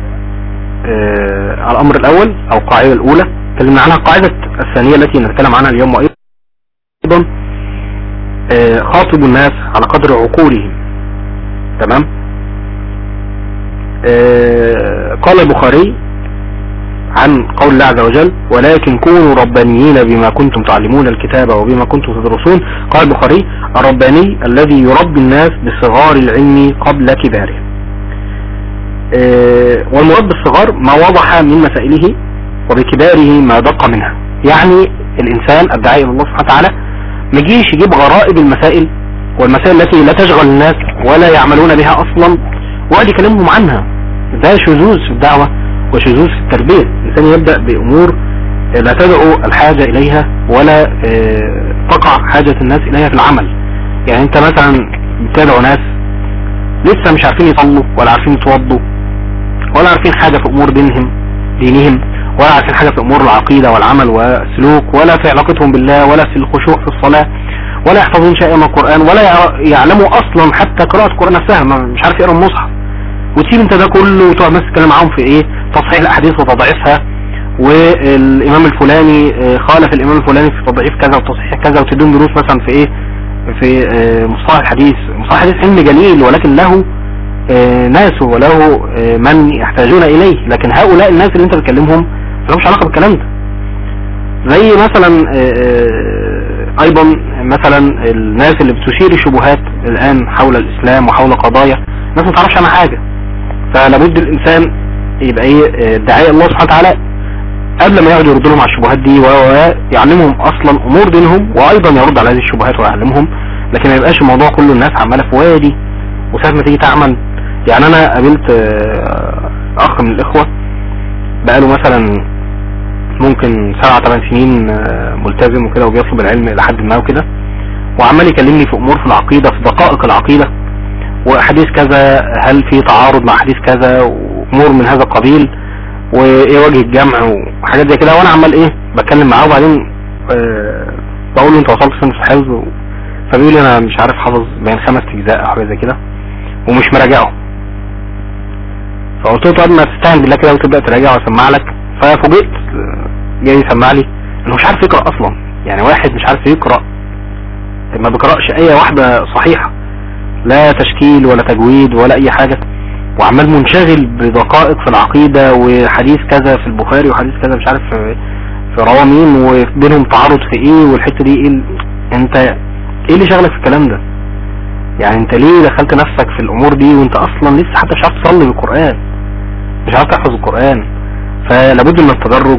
آه الامر الاول او القاعدة الاولى اتكلمنا عنها القاعدة الثانية التي نتكلم عنها اليوم ايضا آه خاطبوا الناس على قدر عقولهم تمام آه قال البخاري عن قول الله عز وجل ولكن كونوا ربانيين بما كنتم تعلمون الكتاب وبما كنتم تدرسون قال البخاري الرباني الذي يربي الناس بصغار العلم قبل كباره آه، والمراد بالصغار ما وضح من مسائله وبكباره ما دق منها يعني الإنسان الداعي إلى الله سبحانه وتعالى ما يجيش يجيب غرائب المسائل والمسائل التي لا تشغل الناس ولا يعملون بها أصلا وقعد يكلمهم عنها ده شذوذ في الدعوة وشذوذ في التربية الإنسان يبدأ بأمور لا تدعو الحاجة إليها ولا آه، تقع حاجة الناس إليها في العمل يعني أنت مثلا بتدعو ناس لسه مش عارفين يصلوا ولا عارفين يتوضوا ولا عارفين حاجة في امور دينهم دينهم ولا عارفين حاجة في امور العقيدة والعمل والسلوك ولا في علاقتهم بالله ولا في الخشوع في الصلاة ولا يحفظون شيئا من القرآن ولا يع- يعلموا اصلا حتى قراءة القرآن نفسها ما- مش عارف يقرا المصحف وتسيب انت ده كله وتقعد بس تتكلم معاهم في ايه تصحيح الاحاديث وتضعيفها والامام الفلاني آه، خالف الامام الفلاني في تضعيف كذا وتصحيح كذا وتدون دروس مثلا في ايه في آه، مصطلح الحديث مصطلح الحديث علم جليل ولكن له آه، ناس وله آه، من يحتاجون اليه لكن هؤلاء الناس اللي انت بتكلمهم ما لهمش علاقه بالكلام ده زي مثلا آه، آه، ايضا مثلا الناس اللي بتثير الشبهات الان حول الاسلام وحول قضايا الناس ما تعرفش عنها حاجه فلابد الانسان يبقى ايه آه، داعية الله سبحانه وتعالى قبل ما يقعد يرد لهم على الشبهات دي ويعلمهم اصلا امور دينهم وايضا يرد على هذه الشبهات ويعلمهم لكن ما يبقاش الموضوع كله الناس عماله في وادي وساعة ما تيجي تعمل يعني انا قابلت آه، اخ من الاخوة بقاله مثلا ممكن سبع ثمان سنين آه، ملتزم وكده وبيطلب العلم الى حد ما وكده وعمال يكلمني في امور في العقيدة في دقائق العقيدة واحاديث كذا هل في تعارض مع حديث كذا وامور من هذا القبيل وايه وجه الجمع وحاجات زي كده وانا عمال ايه بتكلم معاه وبعدين آه بقول له انت وصلت فين في الحفظ و- فبيقول لي انا مش عارف حافظ بين خمس اجزاء او حاجه زي كده ومش مراجعه فقلت له طب ما تستعن بالله كده وتبدا تراجع واسمع لك ففوجئت آه، جاي يسمع لي انه مش عارف يقرا اصلا يعني واحد مش عارف يقرا ما بيقراش اي واحده صحيحه لا تشكيل ولا تجويد ولا اي حاجه وعمال منشغل بدقائق في العقيده وحديث كذا في البخاري وحديث كذا مش عارف في في رواه مين وبينهم تعارض في ايه والحته دي ايه ال- انت ايه اللي شغلك في الكلام ده يعني انت ليه دخلت نفسك في الامور دي وانت اصلا لسه حتى مش عارف تصلي بالقران مش عارف تحفظ القران فلابد من التدرج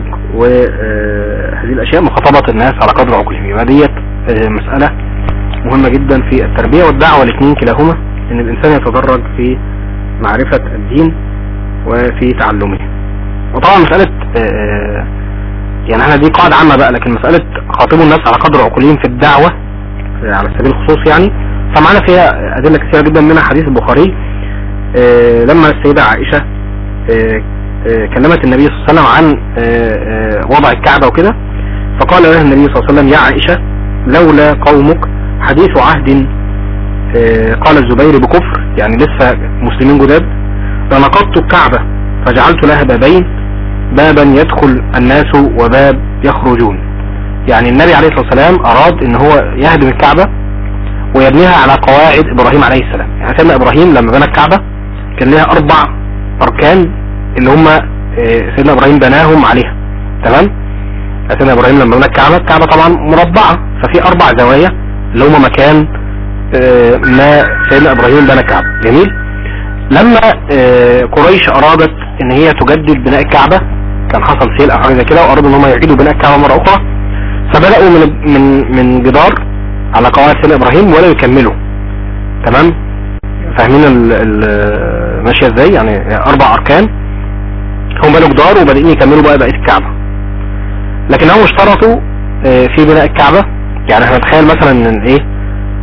وهذه الاشياء مخاطبه الناس على قدر عقلهم يبقى ديت آه، مساله مهمه جدا في التربيه والدعوه الاثنين كلاهما ان الانسان يتدرج في معرفه الدين وفي تعلمه وطبعا مساله آه، يعني احنا دي قاعده عامه بقى لكن مساله خاطبوا الناس على قدر عقولهم في الدعوه آه، على سبيل الخصوص يعني فمعنا فيها ادله كثيره جدا منها حديث البخاري آه، لما السيده عائشه آه، آه، كلمت النبي صلى الله عليه وسلم عن آه، آه، وضع الكعبه وكده فقال لها النبي صلى الله عليه وسلم يا عائشه لولا قومك حديث عهد آه، قال الزبير بكفر يعني لسه مسلمين جداد لنقضت الكعبة فجعلت لها بابين بابا يدخل الناس وباب يخرجون يعني النبي عليه الصلاة والسلام أراد ان هو يهدم الكعبة ويبنيها على قواعد إبراهيم عليه السلام يعني سيدنا إبراهيم لما بنى الكعبة كان لها أربع أركان اللي هم آه، سيدنا إبراهيم بناهم عليها تمام سيدنا إبراهيم لما بنى الكعبة الكعبة طبعا مربعة ففي أربع زوايا اللي هم مكان آه، ما سيدنا ابراهيم بنى الكعبة جميل لما آه، قريش ارادت ان هي تجدد بناء الكعبة كان حصل سيل او حاجه زي كده وارادوا ان هم يعيدوا بناء الكعبة مرة اخرى فبدأوا من من من جدار على قواعد سيدنا ابراهيم ولا يكملوا تمام فاهمين ال- ال- ماشية ازاي يعني اربع اركان هم بنوا جدار وبادئين يكملوا بقى بقية الكعبة لكنهم اشترطوا آه، في بناء الكعبة يعني احنا نتخيل مثلا ان ايه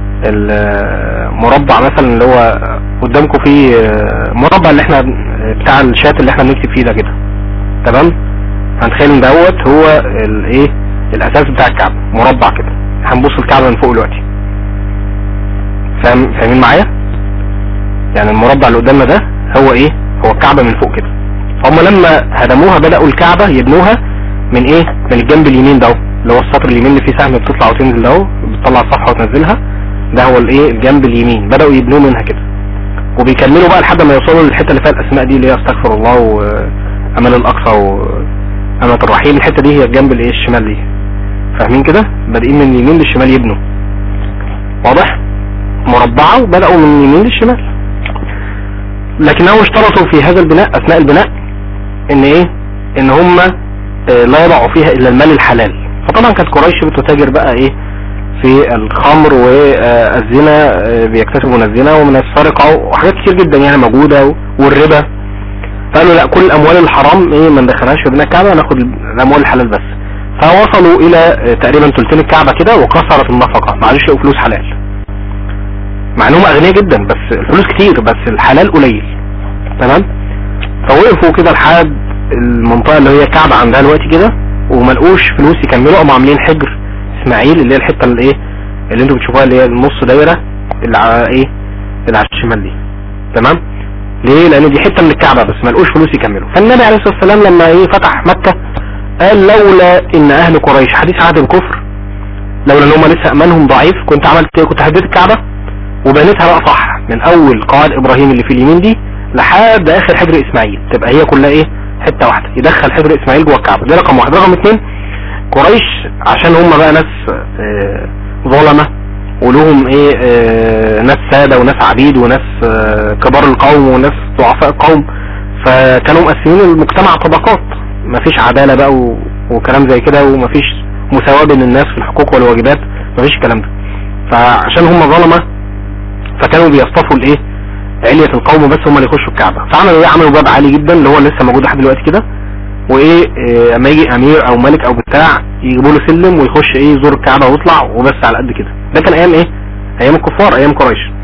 المربع مثلا اللي هو قدامكم فيه مربع اللي احنا بتاع الشات اللي احنا بنكتب فيه ده كده تمام هنتخيل ان دوت هو الايه الاساس بتاع الكعبة مربع كده هنبص الكعبة من فوق دلوقتي فاهم فاهمين معايا يعني المربع اللي قدامنا ده هو ايه هو الكعبة من فوق كده هم لما هدموها بدأوا الكعبة يبنوها من ايه من الجنب اليمين ده اللي هو السطر اليمين اللي فيه سهم بتطلع وتنزل ده اهو بتطلع الصفحة وتنزلها ده هو الايه الجنب اليمين بدأوا يبنوا منها كده وبيكملوا بقى لحد ما يوصلوا للحتة اللي فيها الاسماء دي اللي هي استغفر الله وامان الاقصى وامة الرحيم الحتة دي هي الجنب الايه الشمال دي فاهمين كده بادئين من اليمين للشمال يبنوا واضح مربعة وبدأوا من اليمين للشمال لكنهم اشترطوا في هذا البناء اثناء البناء ان ايه ان هم اه لا يضعوا فيها الا المال الحلال فطبعا كانت قريش بتتاجر بقى ايه في الخمر والزنا بيكتسبوا من الزنا ومن السرقة وحاجات كتير جدا يعني موجودة والربا فقالوا لا كل الاموال الحرام ايه ما ندخلهاش في بناء الكعبة ناخد الاموال الحلال بس فوصلوا الى تقريبا ثلثين الكعبة كده وكسرت النفقة ما عادش يلاقوا فلوس حلال مع انهم اغنياء جدا بس الفلوس كتير بس الحلال قليل تمام فوقفوا كده لحد المنطقة اللي هي كعبة عندها دلوقتي كده وما لقوش فلوس يكملوا قاموا عاملين حجر اسماعيل اللي هي الحتة اللي ايه اللي انتوا بتشوفوها اللي هي النص دايرة اللي على ايه اللي على الشمال دي تمام ليه لان دي حتة من الكعبة بس ما لقوش فلوس يكملوا فالنبي عليه الصلاة والسلام لما ايه فتح مكة قال لولا ان اهل قريش حديث عهد الكفر لولا ان هم لسه ايمانهم ضعيف كنت عملت ايه كنت هديت الكعبة وبنيتها بقى صح من اول قواعد ابراهيم اللي في اليمين دي لحد اخر حجر اسماعيل تبقى هي كلها ايه حتة واحدة يدخل حجر اسماعيل جوه الكعبة ده رقم واحد رقم اتنين قريش عشان هم بقى ناس اه ظلمة ولهم ايه اه ناس سادة وناس عبيد وناس اه كبار القوم وناس ضعفاء القوم فكانوا مقسمين المجتمع طبقات مفيش عدالة بقى و... وكلام زي كده ومفيش مساواة بين الناس في الحقوق والواجبات مفيش الكلام ده فعشان هم ظلمة فكانوا بيصطفوا الايه علية القوم بس هم اللي يخشوا الكعبة فعملوا ايه عملوا باب عالي جدا اللي هو لسه موجود لحد دلوقتي كده وايه إيه اما يجي امير او ملك او بتاع يجيبوا له سلم ويخش ايه يزور الكعبة ويطلع وبس على قد كده ده كان ايام ايه ايام الكفار ايام قريش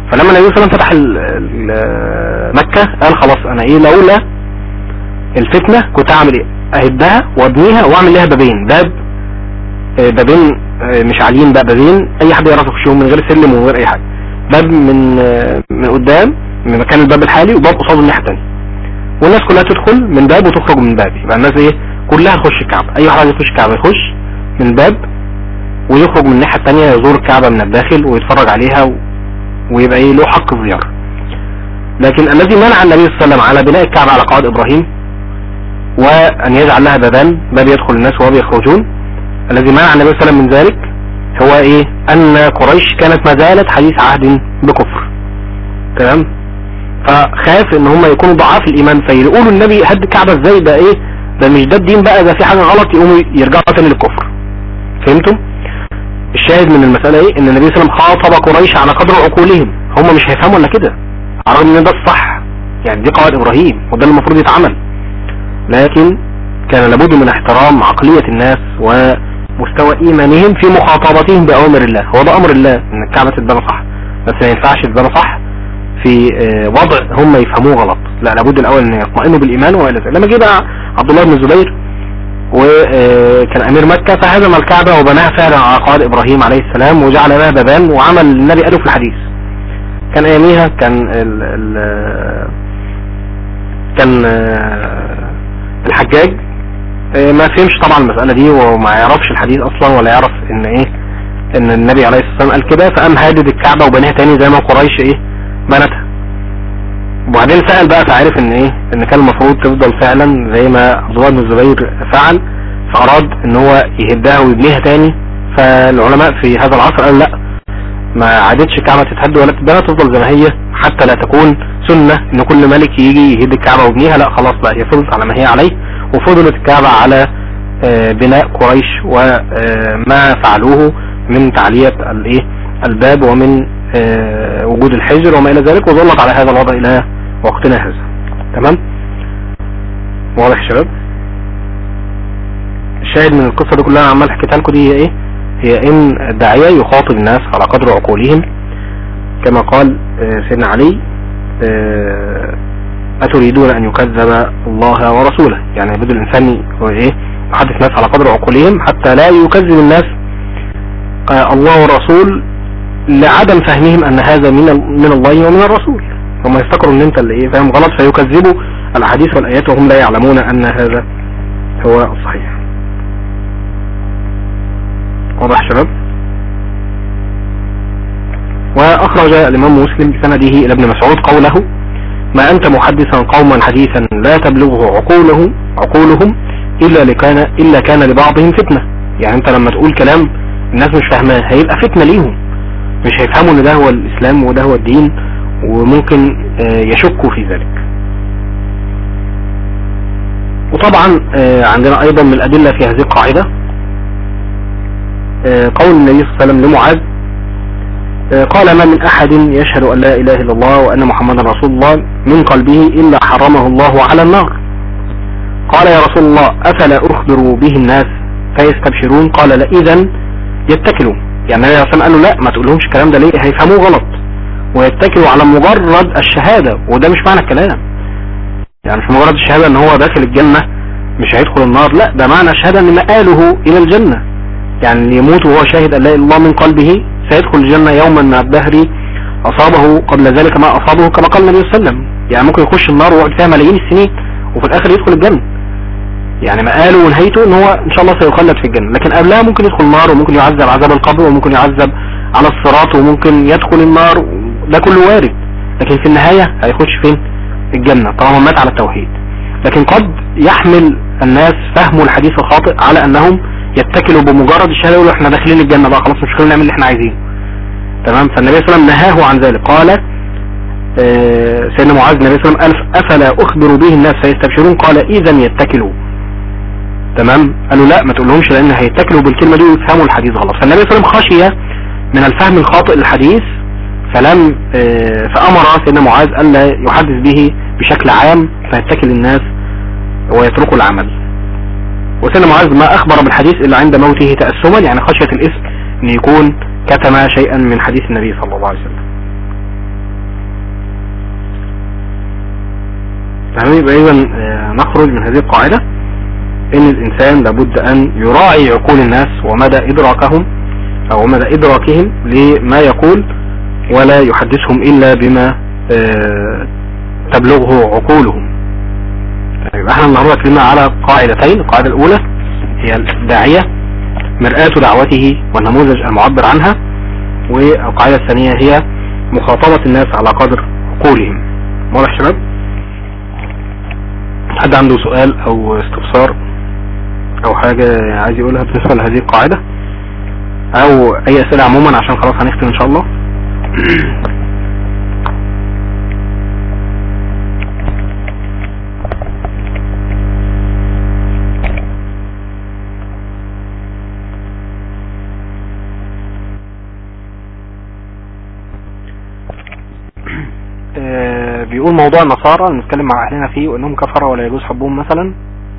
فلما النبي صلى الله عليه وسلم فتح ال- ال- مكة قال خلاص انا ايه لولا الفتنة كنت اعمل ايه اهدها وابنيها واعمل لها بابين باب آه، بابين آه، مش عاليين بقى بابين اي حد يعرف يخشهم من غير سلم ومن غير اي حاجة باب من آه، من قدام من مكان الباب الحالي وباب قصاده الناحية التانية والناس كلها تدخل من باب وتخرج من باب يبقى الناس ايه كلها تخش الكعبة اي واحد عايز يخش الكعبة يخش من باب ويخرج من الناحية التانية يزور الكعبة من الداخل ويتفرج عليها و... ويبقى ايه له حق الزيارة لكن الذي منع النبي صلى الله عليه وسلم على بناء الكعبة على قواعد ابراهيم وان يجعل لها بابان باب يدخل الناس وباب يخرجون الذي منع النبي صلى الله عليه وسلم من ذلك هو ايه ان قريش كانت ما زالت حديث عهد بكفر تمام فخاف ان هم يكونوا ضعاف الايمان فيقولوا النبي هد الكعبة ازاي ده ايه ده مش ده الدين بقى ده في حاجة غلط يقوموا يرجعوا تاني للكفر فهمتم الشاهد من المسألة ايه ان النبي صلى الله عليه وسلم خاطب قريش على قدر عقولهم هم مش هيفهموا الا كده على الرغم ان ده الصح يعني دي قواعد ابراهيم وده اللي المفروض يتعمل لكن كان لابد من احترام عقلية الناس ومستوى ايمانهم في مخاطبتهم بأوامر الله هو ده امر الله ان الكعبة تتبنى صح بس ما ينفعش تتبنى صح في آه، وضع هم يفهموه غلط لا لابد الاول ان يطمئنوا بالايمان والى ذلك لما جه بقى عبد الله بن الزبير وكان امير مكة فهدم الكعبة وبناها فعلا على قواعد ابراهيم عليه السلام وجعل لها بابان وعمل النبي قاله في الحديث كان اياميها كان ال ال كان آه، الحجاج آه، ما فهمش طبعا المسألة دي وما يعرفش الحديث اصلا ولا يعرف ان ايه ان النبي عليه الصلاة والسلام قال كده فقام هادد الكعبة وبناها تاني زي ما قريش ايه بنتها وبعدين سأل بقى فعرف ان ايه ان كان المفروض تفضل فعلا زي ما عبد الله بن الزبير فعل فاراد ان هو يهدها ويبنيها تاني فالعلماء في هذا العصر قالوا لا ما عادتش الكعبة تتهد ولا تتبنى تفضل زي ما هي حتى لا تكون سنة ان كل ملك يجي يهد الكعبة ويبنيها لا خلاص بقى هي فضلت على ما هي عليه وفضلت الكعبة على آه، بناء قريش وما فعلوه من تعلية الايه الباب ومن آه، وجود الحجر وما الى ذلك وظلت على هذا الوضع الى وقتنا هذا تمام واضح يا شباب الشاهد من القصة دي كلها أنا عمال حكيتها لكم دي هي ايه هي ان الداعية يخاطب الناس على قدر عقولهم كما قال آه، سيدنا علي آه، أتريدون أن يكذب الله ورسوله يعني بدل الإنسان هو إيه يحدث الناس على قدر عقولهم حتى لا يكذب الناس آه، الله والرسول لعدم فهمهم أن هذا من ال- من الله ومن الرسول هم يفتكروا أن أنت اللي إيه فاهم غلط فيكذبوا الأحاديث والآيات وهم لا يعلمون أن هذا هو الصحيح واضح يا شباب وأخرج الإمام مسلم بسنده إلى ابن مسعود قوله ما أنت محدثا قوما حديثا لا تبلغه عقوله عقولهم إلا لكان إلا كان لبعضهم فتنة يعني أنت لما تقول كلام الناس مش فاهماه هيبقى فتنة ليهم مش هيفهموا ان ده هو الاسلام وده هو الدين وممكن آه، يشكوا في ذلك وطبعا آه، عندنا ايضا من الادلة في هذه القاعدة آه، قول النبي صلى الله عليه وسلم لمعاذ آه، قال ما من احد يشهد ان لا اله الا الله وان محمدا رسول الله من قلبه الا حرمه الله على النار قال يا رسول الله افلا اخبر به الناس فيستبشرون قال لا اذا يتكلوا يعني النبي صلى الله عليه وسلم قال له لا ما تقولهمش الكلام ده ليه هيفهموه غلط ويتكلوا على مجرد الشهادة وده مش معنى الكلام يعني مش مجرد الشهادة ان هو داخل الجنة مش هيدخل النار لا ده معنى الشهادة ان مآله الى الجنة يعني اللي يموت وهو شاهد ان لا اله الا الله من قلبه سيدخل الجنة يوما من الدهر اصابه قبل ذلك ما اصابه كما قال النبي صلى الله عليه وسلم يعني ممكن يخش النار ويقعد فيها ملايين السنين وفي الاخر يدخل الجنة يعني مآله ونهايته ان هو ان شاء الله سيخلد في الجنة لكن قبلها ممكن يدخل النار وممكن يعذب عذاب القبر وممكن يعذب على الصراط وممكن يدخل النار ده كله وارد لكن في النهاية هيخش فين الجنة طالما مات على التوحيد لكن قد يحمل الناس فهموا الحديث الخاطئ على انهم يتكلوا بمجرد الشهادة يقولوا احنا داخلين الجنة بقى خلاص مش مشكلة نعمل اللي احنا عايزينه تمام فالنبي صلى الله عليه وسلم نهاه عن ذلك قال آه، سيدنا معاذ النبي صلى الله عليه وسلم قال افلا اخبر به الناس فيستبشرون قال اذا يتكلوا تمام قالوا لا ما تقولهمش لان هيتكلوا بالكلمة دي ويفهموا الحديث غلط فالنبي صلى الله عليه وسلم خشي من الفهم الخاطئ للحديث فلم آه، فامر سيدنا معاذ الا يحدث به بشكل عام فيتكل الناس ويتركوا العمل وسيدنا معاذ ما اخبر بالحديث الا عند موته تأسما يعني خشية الاسم ان يكون كتم شيئا من حديث النبي صلى الله عليه وسلم تمام يبقى اذا آه، نخرج من هذه القاعدة ان الانسان لابد ان يراعي عقول الناس ومدى ادراكهم او مدى ادراكهم لما يقول ولا يحدثهم الا بما آه، تبلغه عقولهم طيب احنا النهارده اتكلمنا على قاعدتين القاعدة الاولى هي الداعية مرآة دعوته والنموذج المعبر عنها والقاعدة الثانية هي مخاطبة الناس على قدر عقولهم واضح يا شباب حد عنده سؤال او استفسار او حاجة عايز يقولها بالنسبة لهذه القاعدة او اي اسئلة عموما عشان خلاص هنختم ان شاء الله آه، بيقول موضوع النصارى نتكلم مع اهلنا فيه وانهم كفرة ولا يجوز حبهم مثلا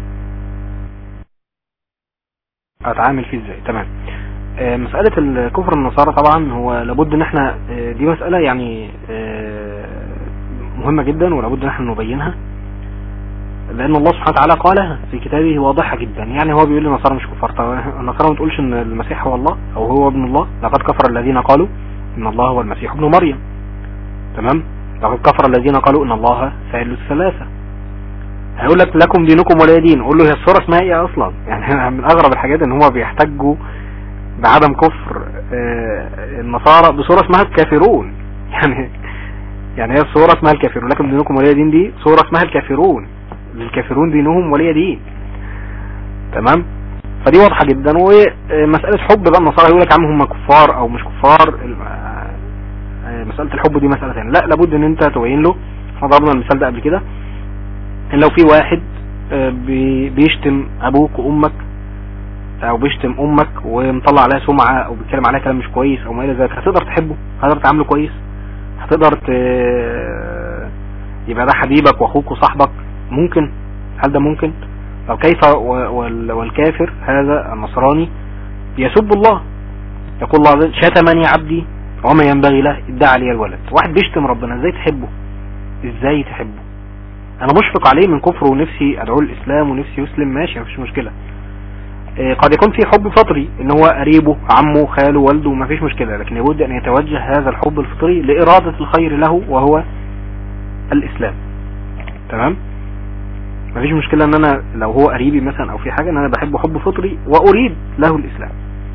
اتعامل فيه ازاي تمام آه، مسألة الكفر النصارى طبعا هو لابد ان احنا آه، دي مسألة يعني آه، مهمة جدا ولابد ان احنا نبينها لان الله سبحانه وتعالى قالها في كتابه واضحة جدا يعني هو بيقول النصارى مش كفار طب النصارى ما تقولش ان المسيح هو الله او هو ابن الله لقد كفر الذين قالوا ان الله هو المسيح ابن مريم تمام لقد كفر الذين قالوا ان الله ثالث ثلاثة هيقول لك لكم دينكم ولي دين قول له هي الصورة اسمها ايه اصلا يعني من اغرب الحاجات ان هو بيحتجوا بعدم كفر آه، النصارى بصورة اسمها الكافرون يعني يعني هي الصورة اسمها الكافرون لكم دينكم ولي دين دي صورة اسمها الكافرون الكافرون دينهم ولي دين تمام فدي واضحة جدا ومسألة حب بقى النصارى يقول لك عم هم كفار او مش كفار الم- آه، مسألة الحب دي مسألة ثانيه لا لابد ان انت تبين له احنا ضربنا المثال ده قبل كده ان لو في واحد آه، بي- بيشتم ابوك وامك او بيشتم امك ومطلع عليها سمعة او بيتكلم عليها كلام مش كويس او ما الى ذلك هتقدر تحبه هتقدر تعامله كويس هتقدر ت... يبقى ده حبيبك واخوك وصاحبك ممكن هل ده ممكن طب كيف و- وال- والكافر هذا النصراني يسب الله يقول الله عز وجل شتمني عبدي وما ينبغي له ادعى لي الولد واحد بيشتم ربنا ازاي تحبه ازاي تحبه انا مشفق عليه من كفره ونفسي ادعوه الاسلام ونفسي يسلم ماشي مفيش مشكلة آه، قد يكون في حب فطري ان هو قريبه عمه خاله والده مفيش مشكلة لكن لابد ان يتوجه هذا الحب الفطري لارادة الخير له وهو الاسلام تمام مفيش مشكلة ان انا لو هو قريبي مثلا او في حاجة ان انا بحبه حب فطري واريد له الاسلام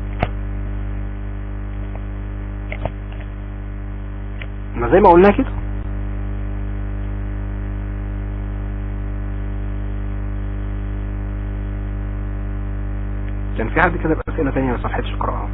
ما زي ما قلنا كده كان في حد كده بأسئلة تانية بس ما لحقتش اقراها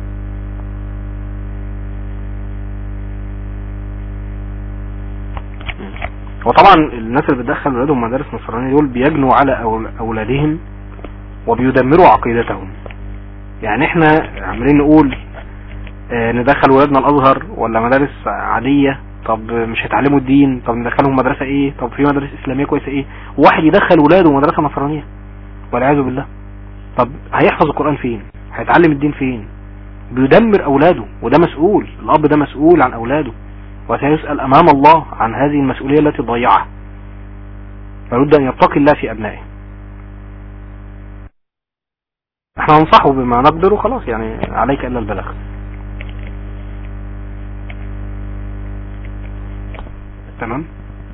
وطبعا الناس اللي بتدخل ولادهم مدارس نصرانية دول بيجنوا على أول- أولادهم وبيدمروا عقيدتهم يعني احنا عمالين نقول آه، ندخل ولادنا الأزهر ولا مدارس عادية طب مش هيتعلموا الدين طب ندخلهم مدرسة ايه طب في مدارس إسلامية كويسة ايه واحد يدخل ولاده مدرسة نصرانية والعياذ بالله طب هيحفظ القرآن فين هيتعلم الدين فين بيدمر أولاده وده مسؤول الأب ده مسؤول عن أولاده وسيسأل أمام الله عن هذه المسؤولية التي ضيعها فلابد أن يتقي الله في أبنائه احنا ننصحه بما نقدر وخلاص يعني عليك إلا البلاغ تمام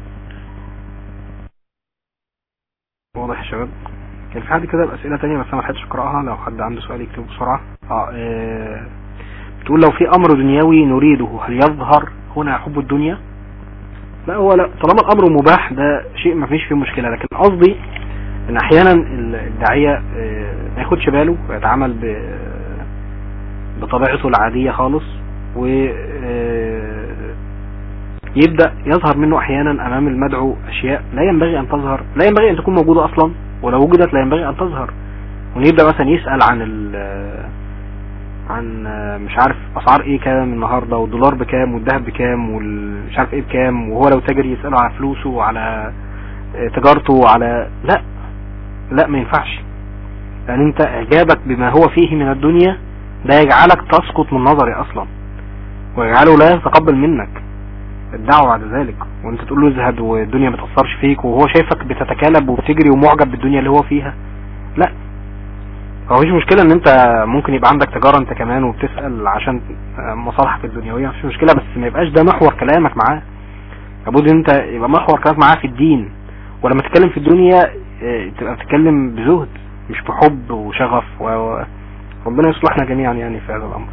واضح يا شباب كان في حد كده بأسئلة تانية بس أنا ما لحقتش أقرأها لو حد عنده سؤال يكتبه بسرعة اه اه بتقول لو في أمر دنيوي نريده هل يظهر هنا حب الدنيا لا هو لا طالما الأمر مباح ده شيء ما فيش فيه مشكلة لكن قصدي ان احيانا الداعية اه، ما ياخدش باله ويتعامل ب بطبيعته العادية خالص و اه، يبدأ يظهر منه احيانا امام المدعو اشياء لا ينبغي ان تظهر لا ينبغي ان تكون موجودة اصلا ولو وجدت لا ينبغي ان تظهر ونبدأ مثلا يسأل عن ال عن مش عارف اسعار ايه كام النهاردة والدولار بكام والذهب بكام والمش عارف ايه بكام وهو لو تاجر يسأله على فلوسه وعلى تجارته وعلى لا لا ما ينفعش لان انت اعجابك بما هو فيه من الدنيا ده يجعلك تسقط من نظري اصلا ويجعله لا يتقبل منك الدعوة بعد ذلك وانت تقول له ازهد والدنيا ما تأثرش فيك وهو شايفك بتتكالب وبتجري ومعجب بالدنيا اللي هو فيها لا هو مفيش مشكلة ان انت ممكن يبقى عندك تجارة انت كمان وبتسأل عشان مصالحك الدنيوية مفيش مشكلة بس ما يبقاش ده محور كلامك معاه لابد ان انت يبقى محور كلامك معاه في الدين ولما تتكلم في الدنيا اه، تبقى بتتكلم بزهد مش بحب وشغف و... و- ربنا يصلحنا جميعا يعني في هذا الامر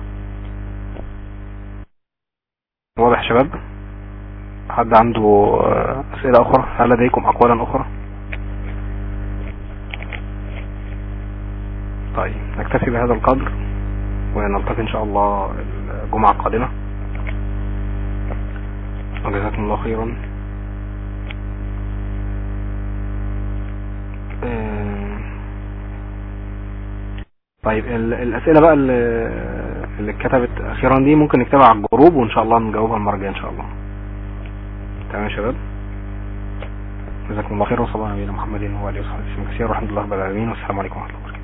واضح يا شباب حد عنده اه، اسئلة اخرى هل لديكم اقوالا اخرى طيب نكتفي بهذا القدر ونلتقي ان شاء الله الجمعة القادمة وجزاكم الله خيرا آه، طيب ال- الاسئلة بقى اللي اللي اتكتبت اخيرا دي ممكن نكتبها على الجروب وان شاء الله نجاوبها المرة الجاية ان شاء الله تمام يا شباب جزاكم الله خيرا وصلى الله على نبينا محمد وعلى اله وصحبه وسلم كثيرا ورحمة الله وبركاته والسلام عليكم ورحمة الله وبركاته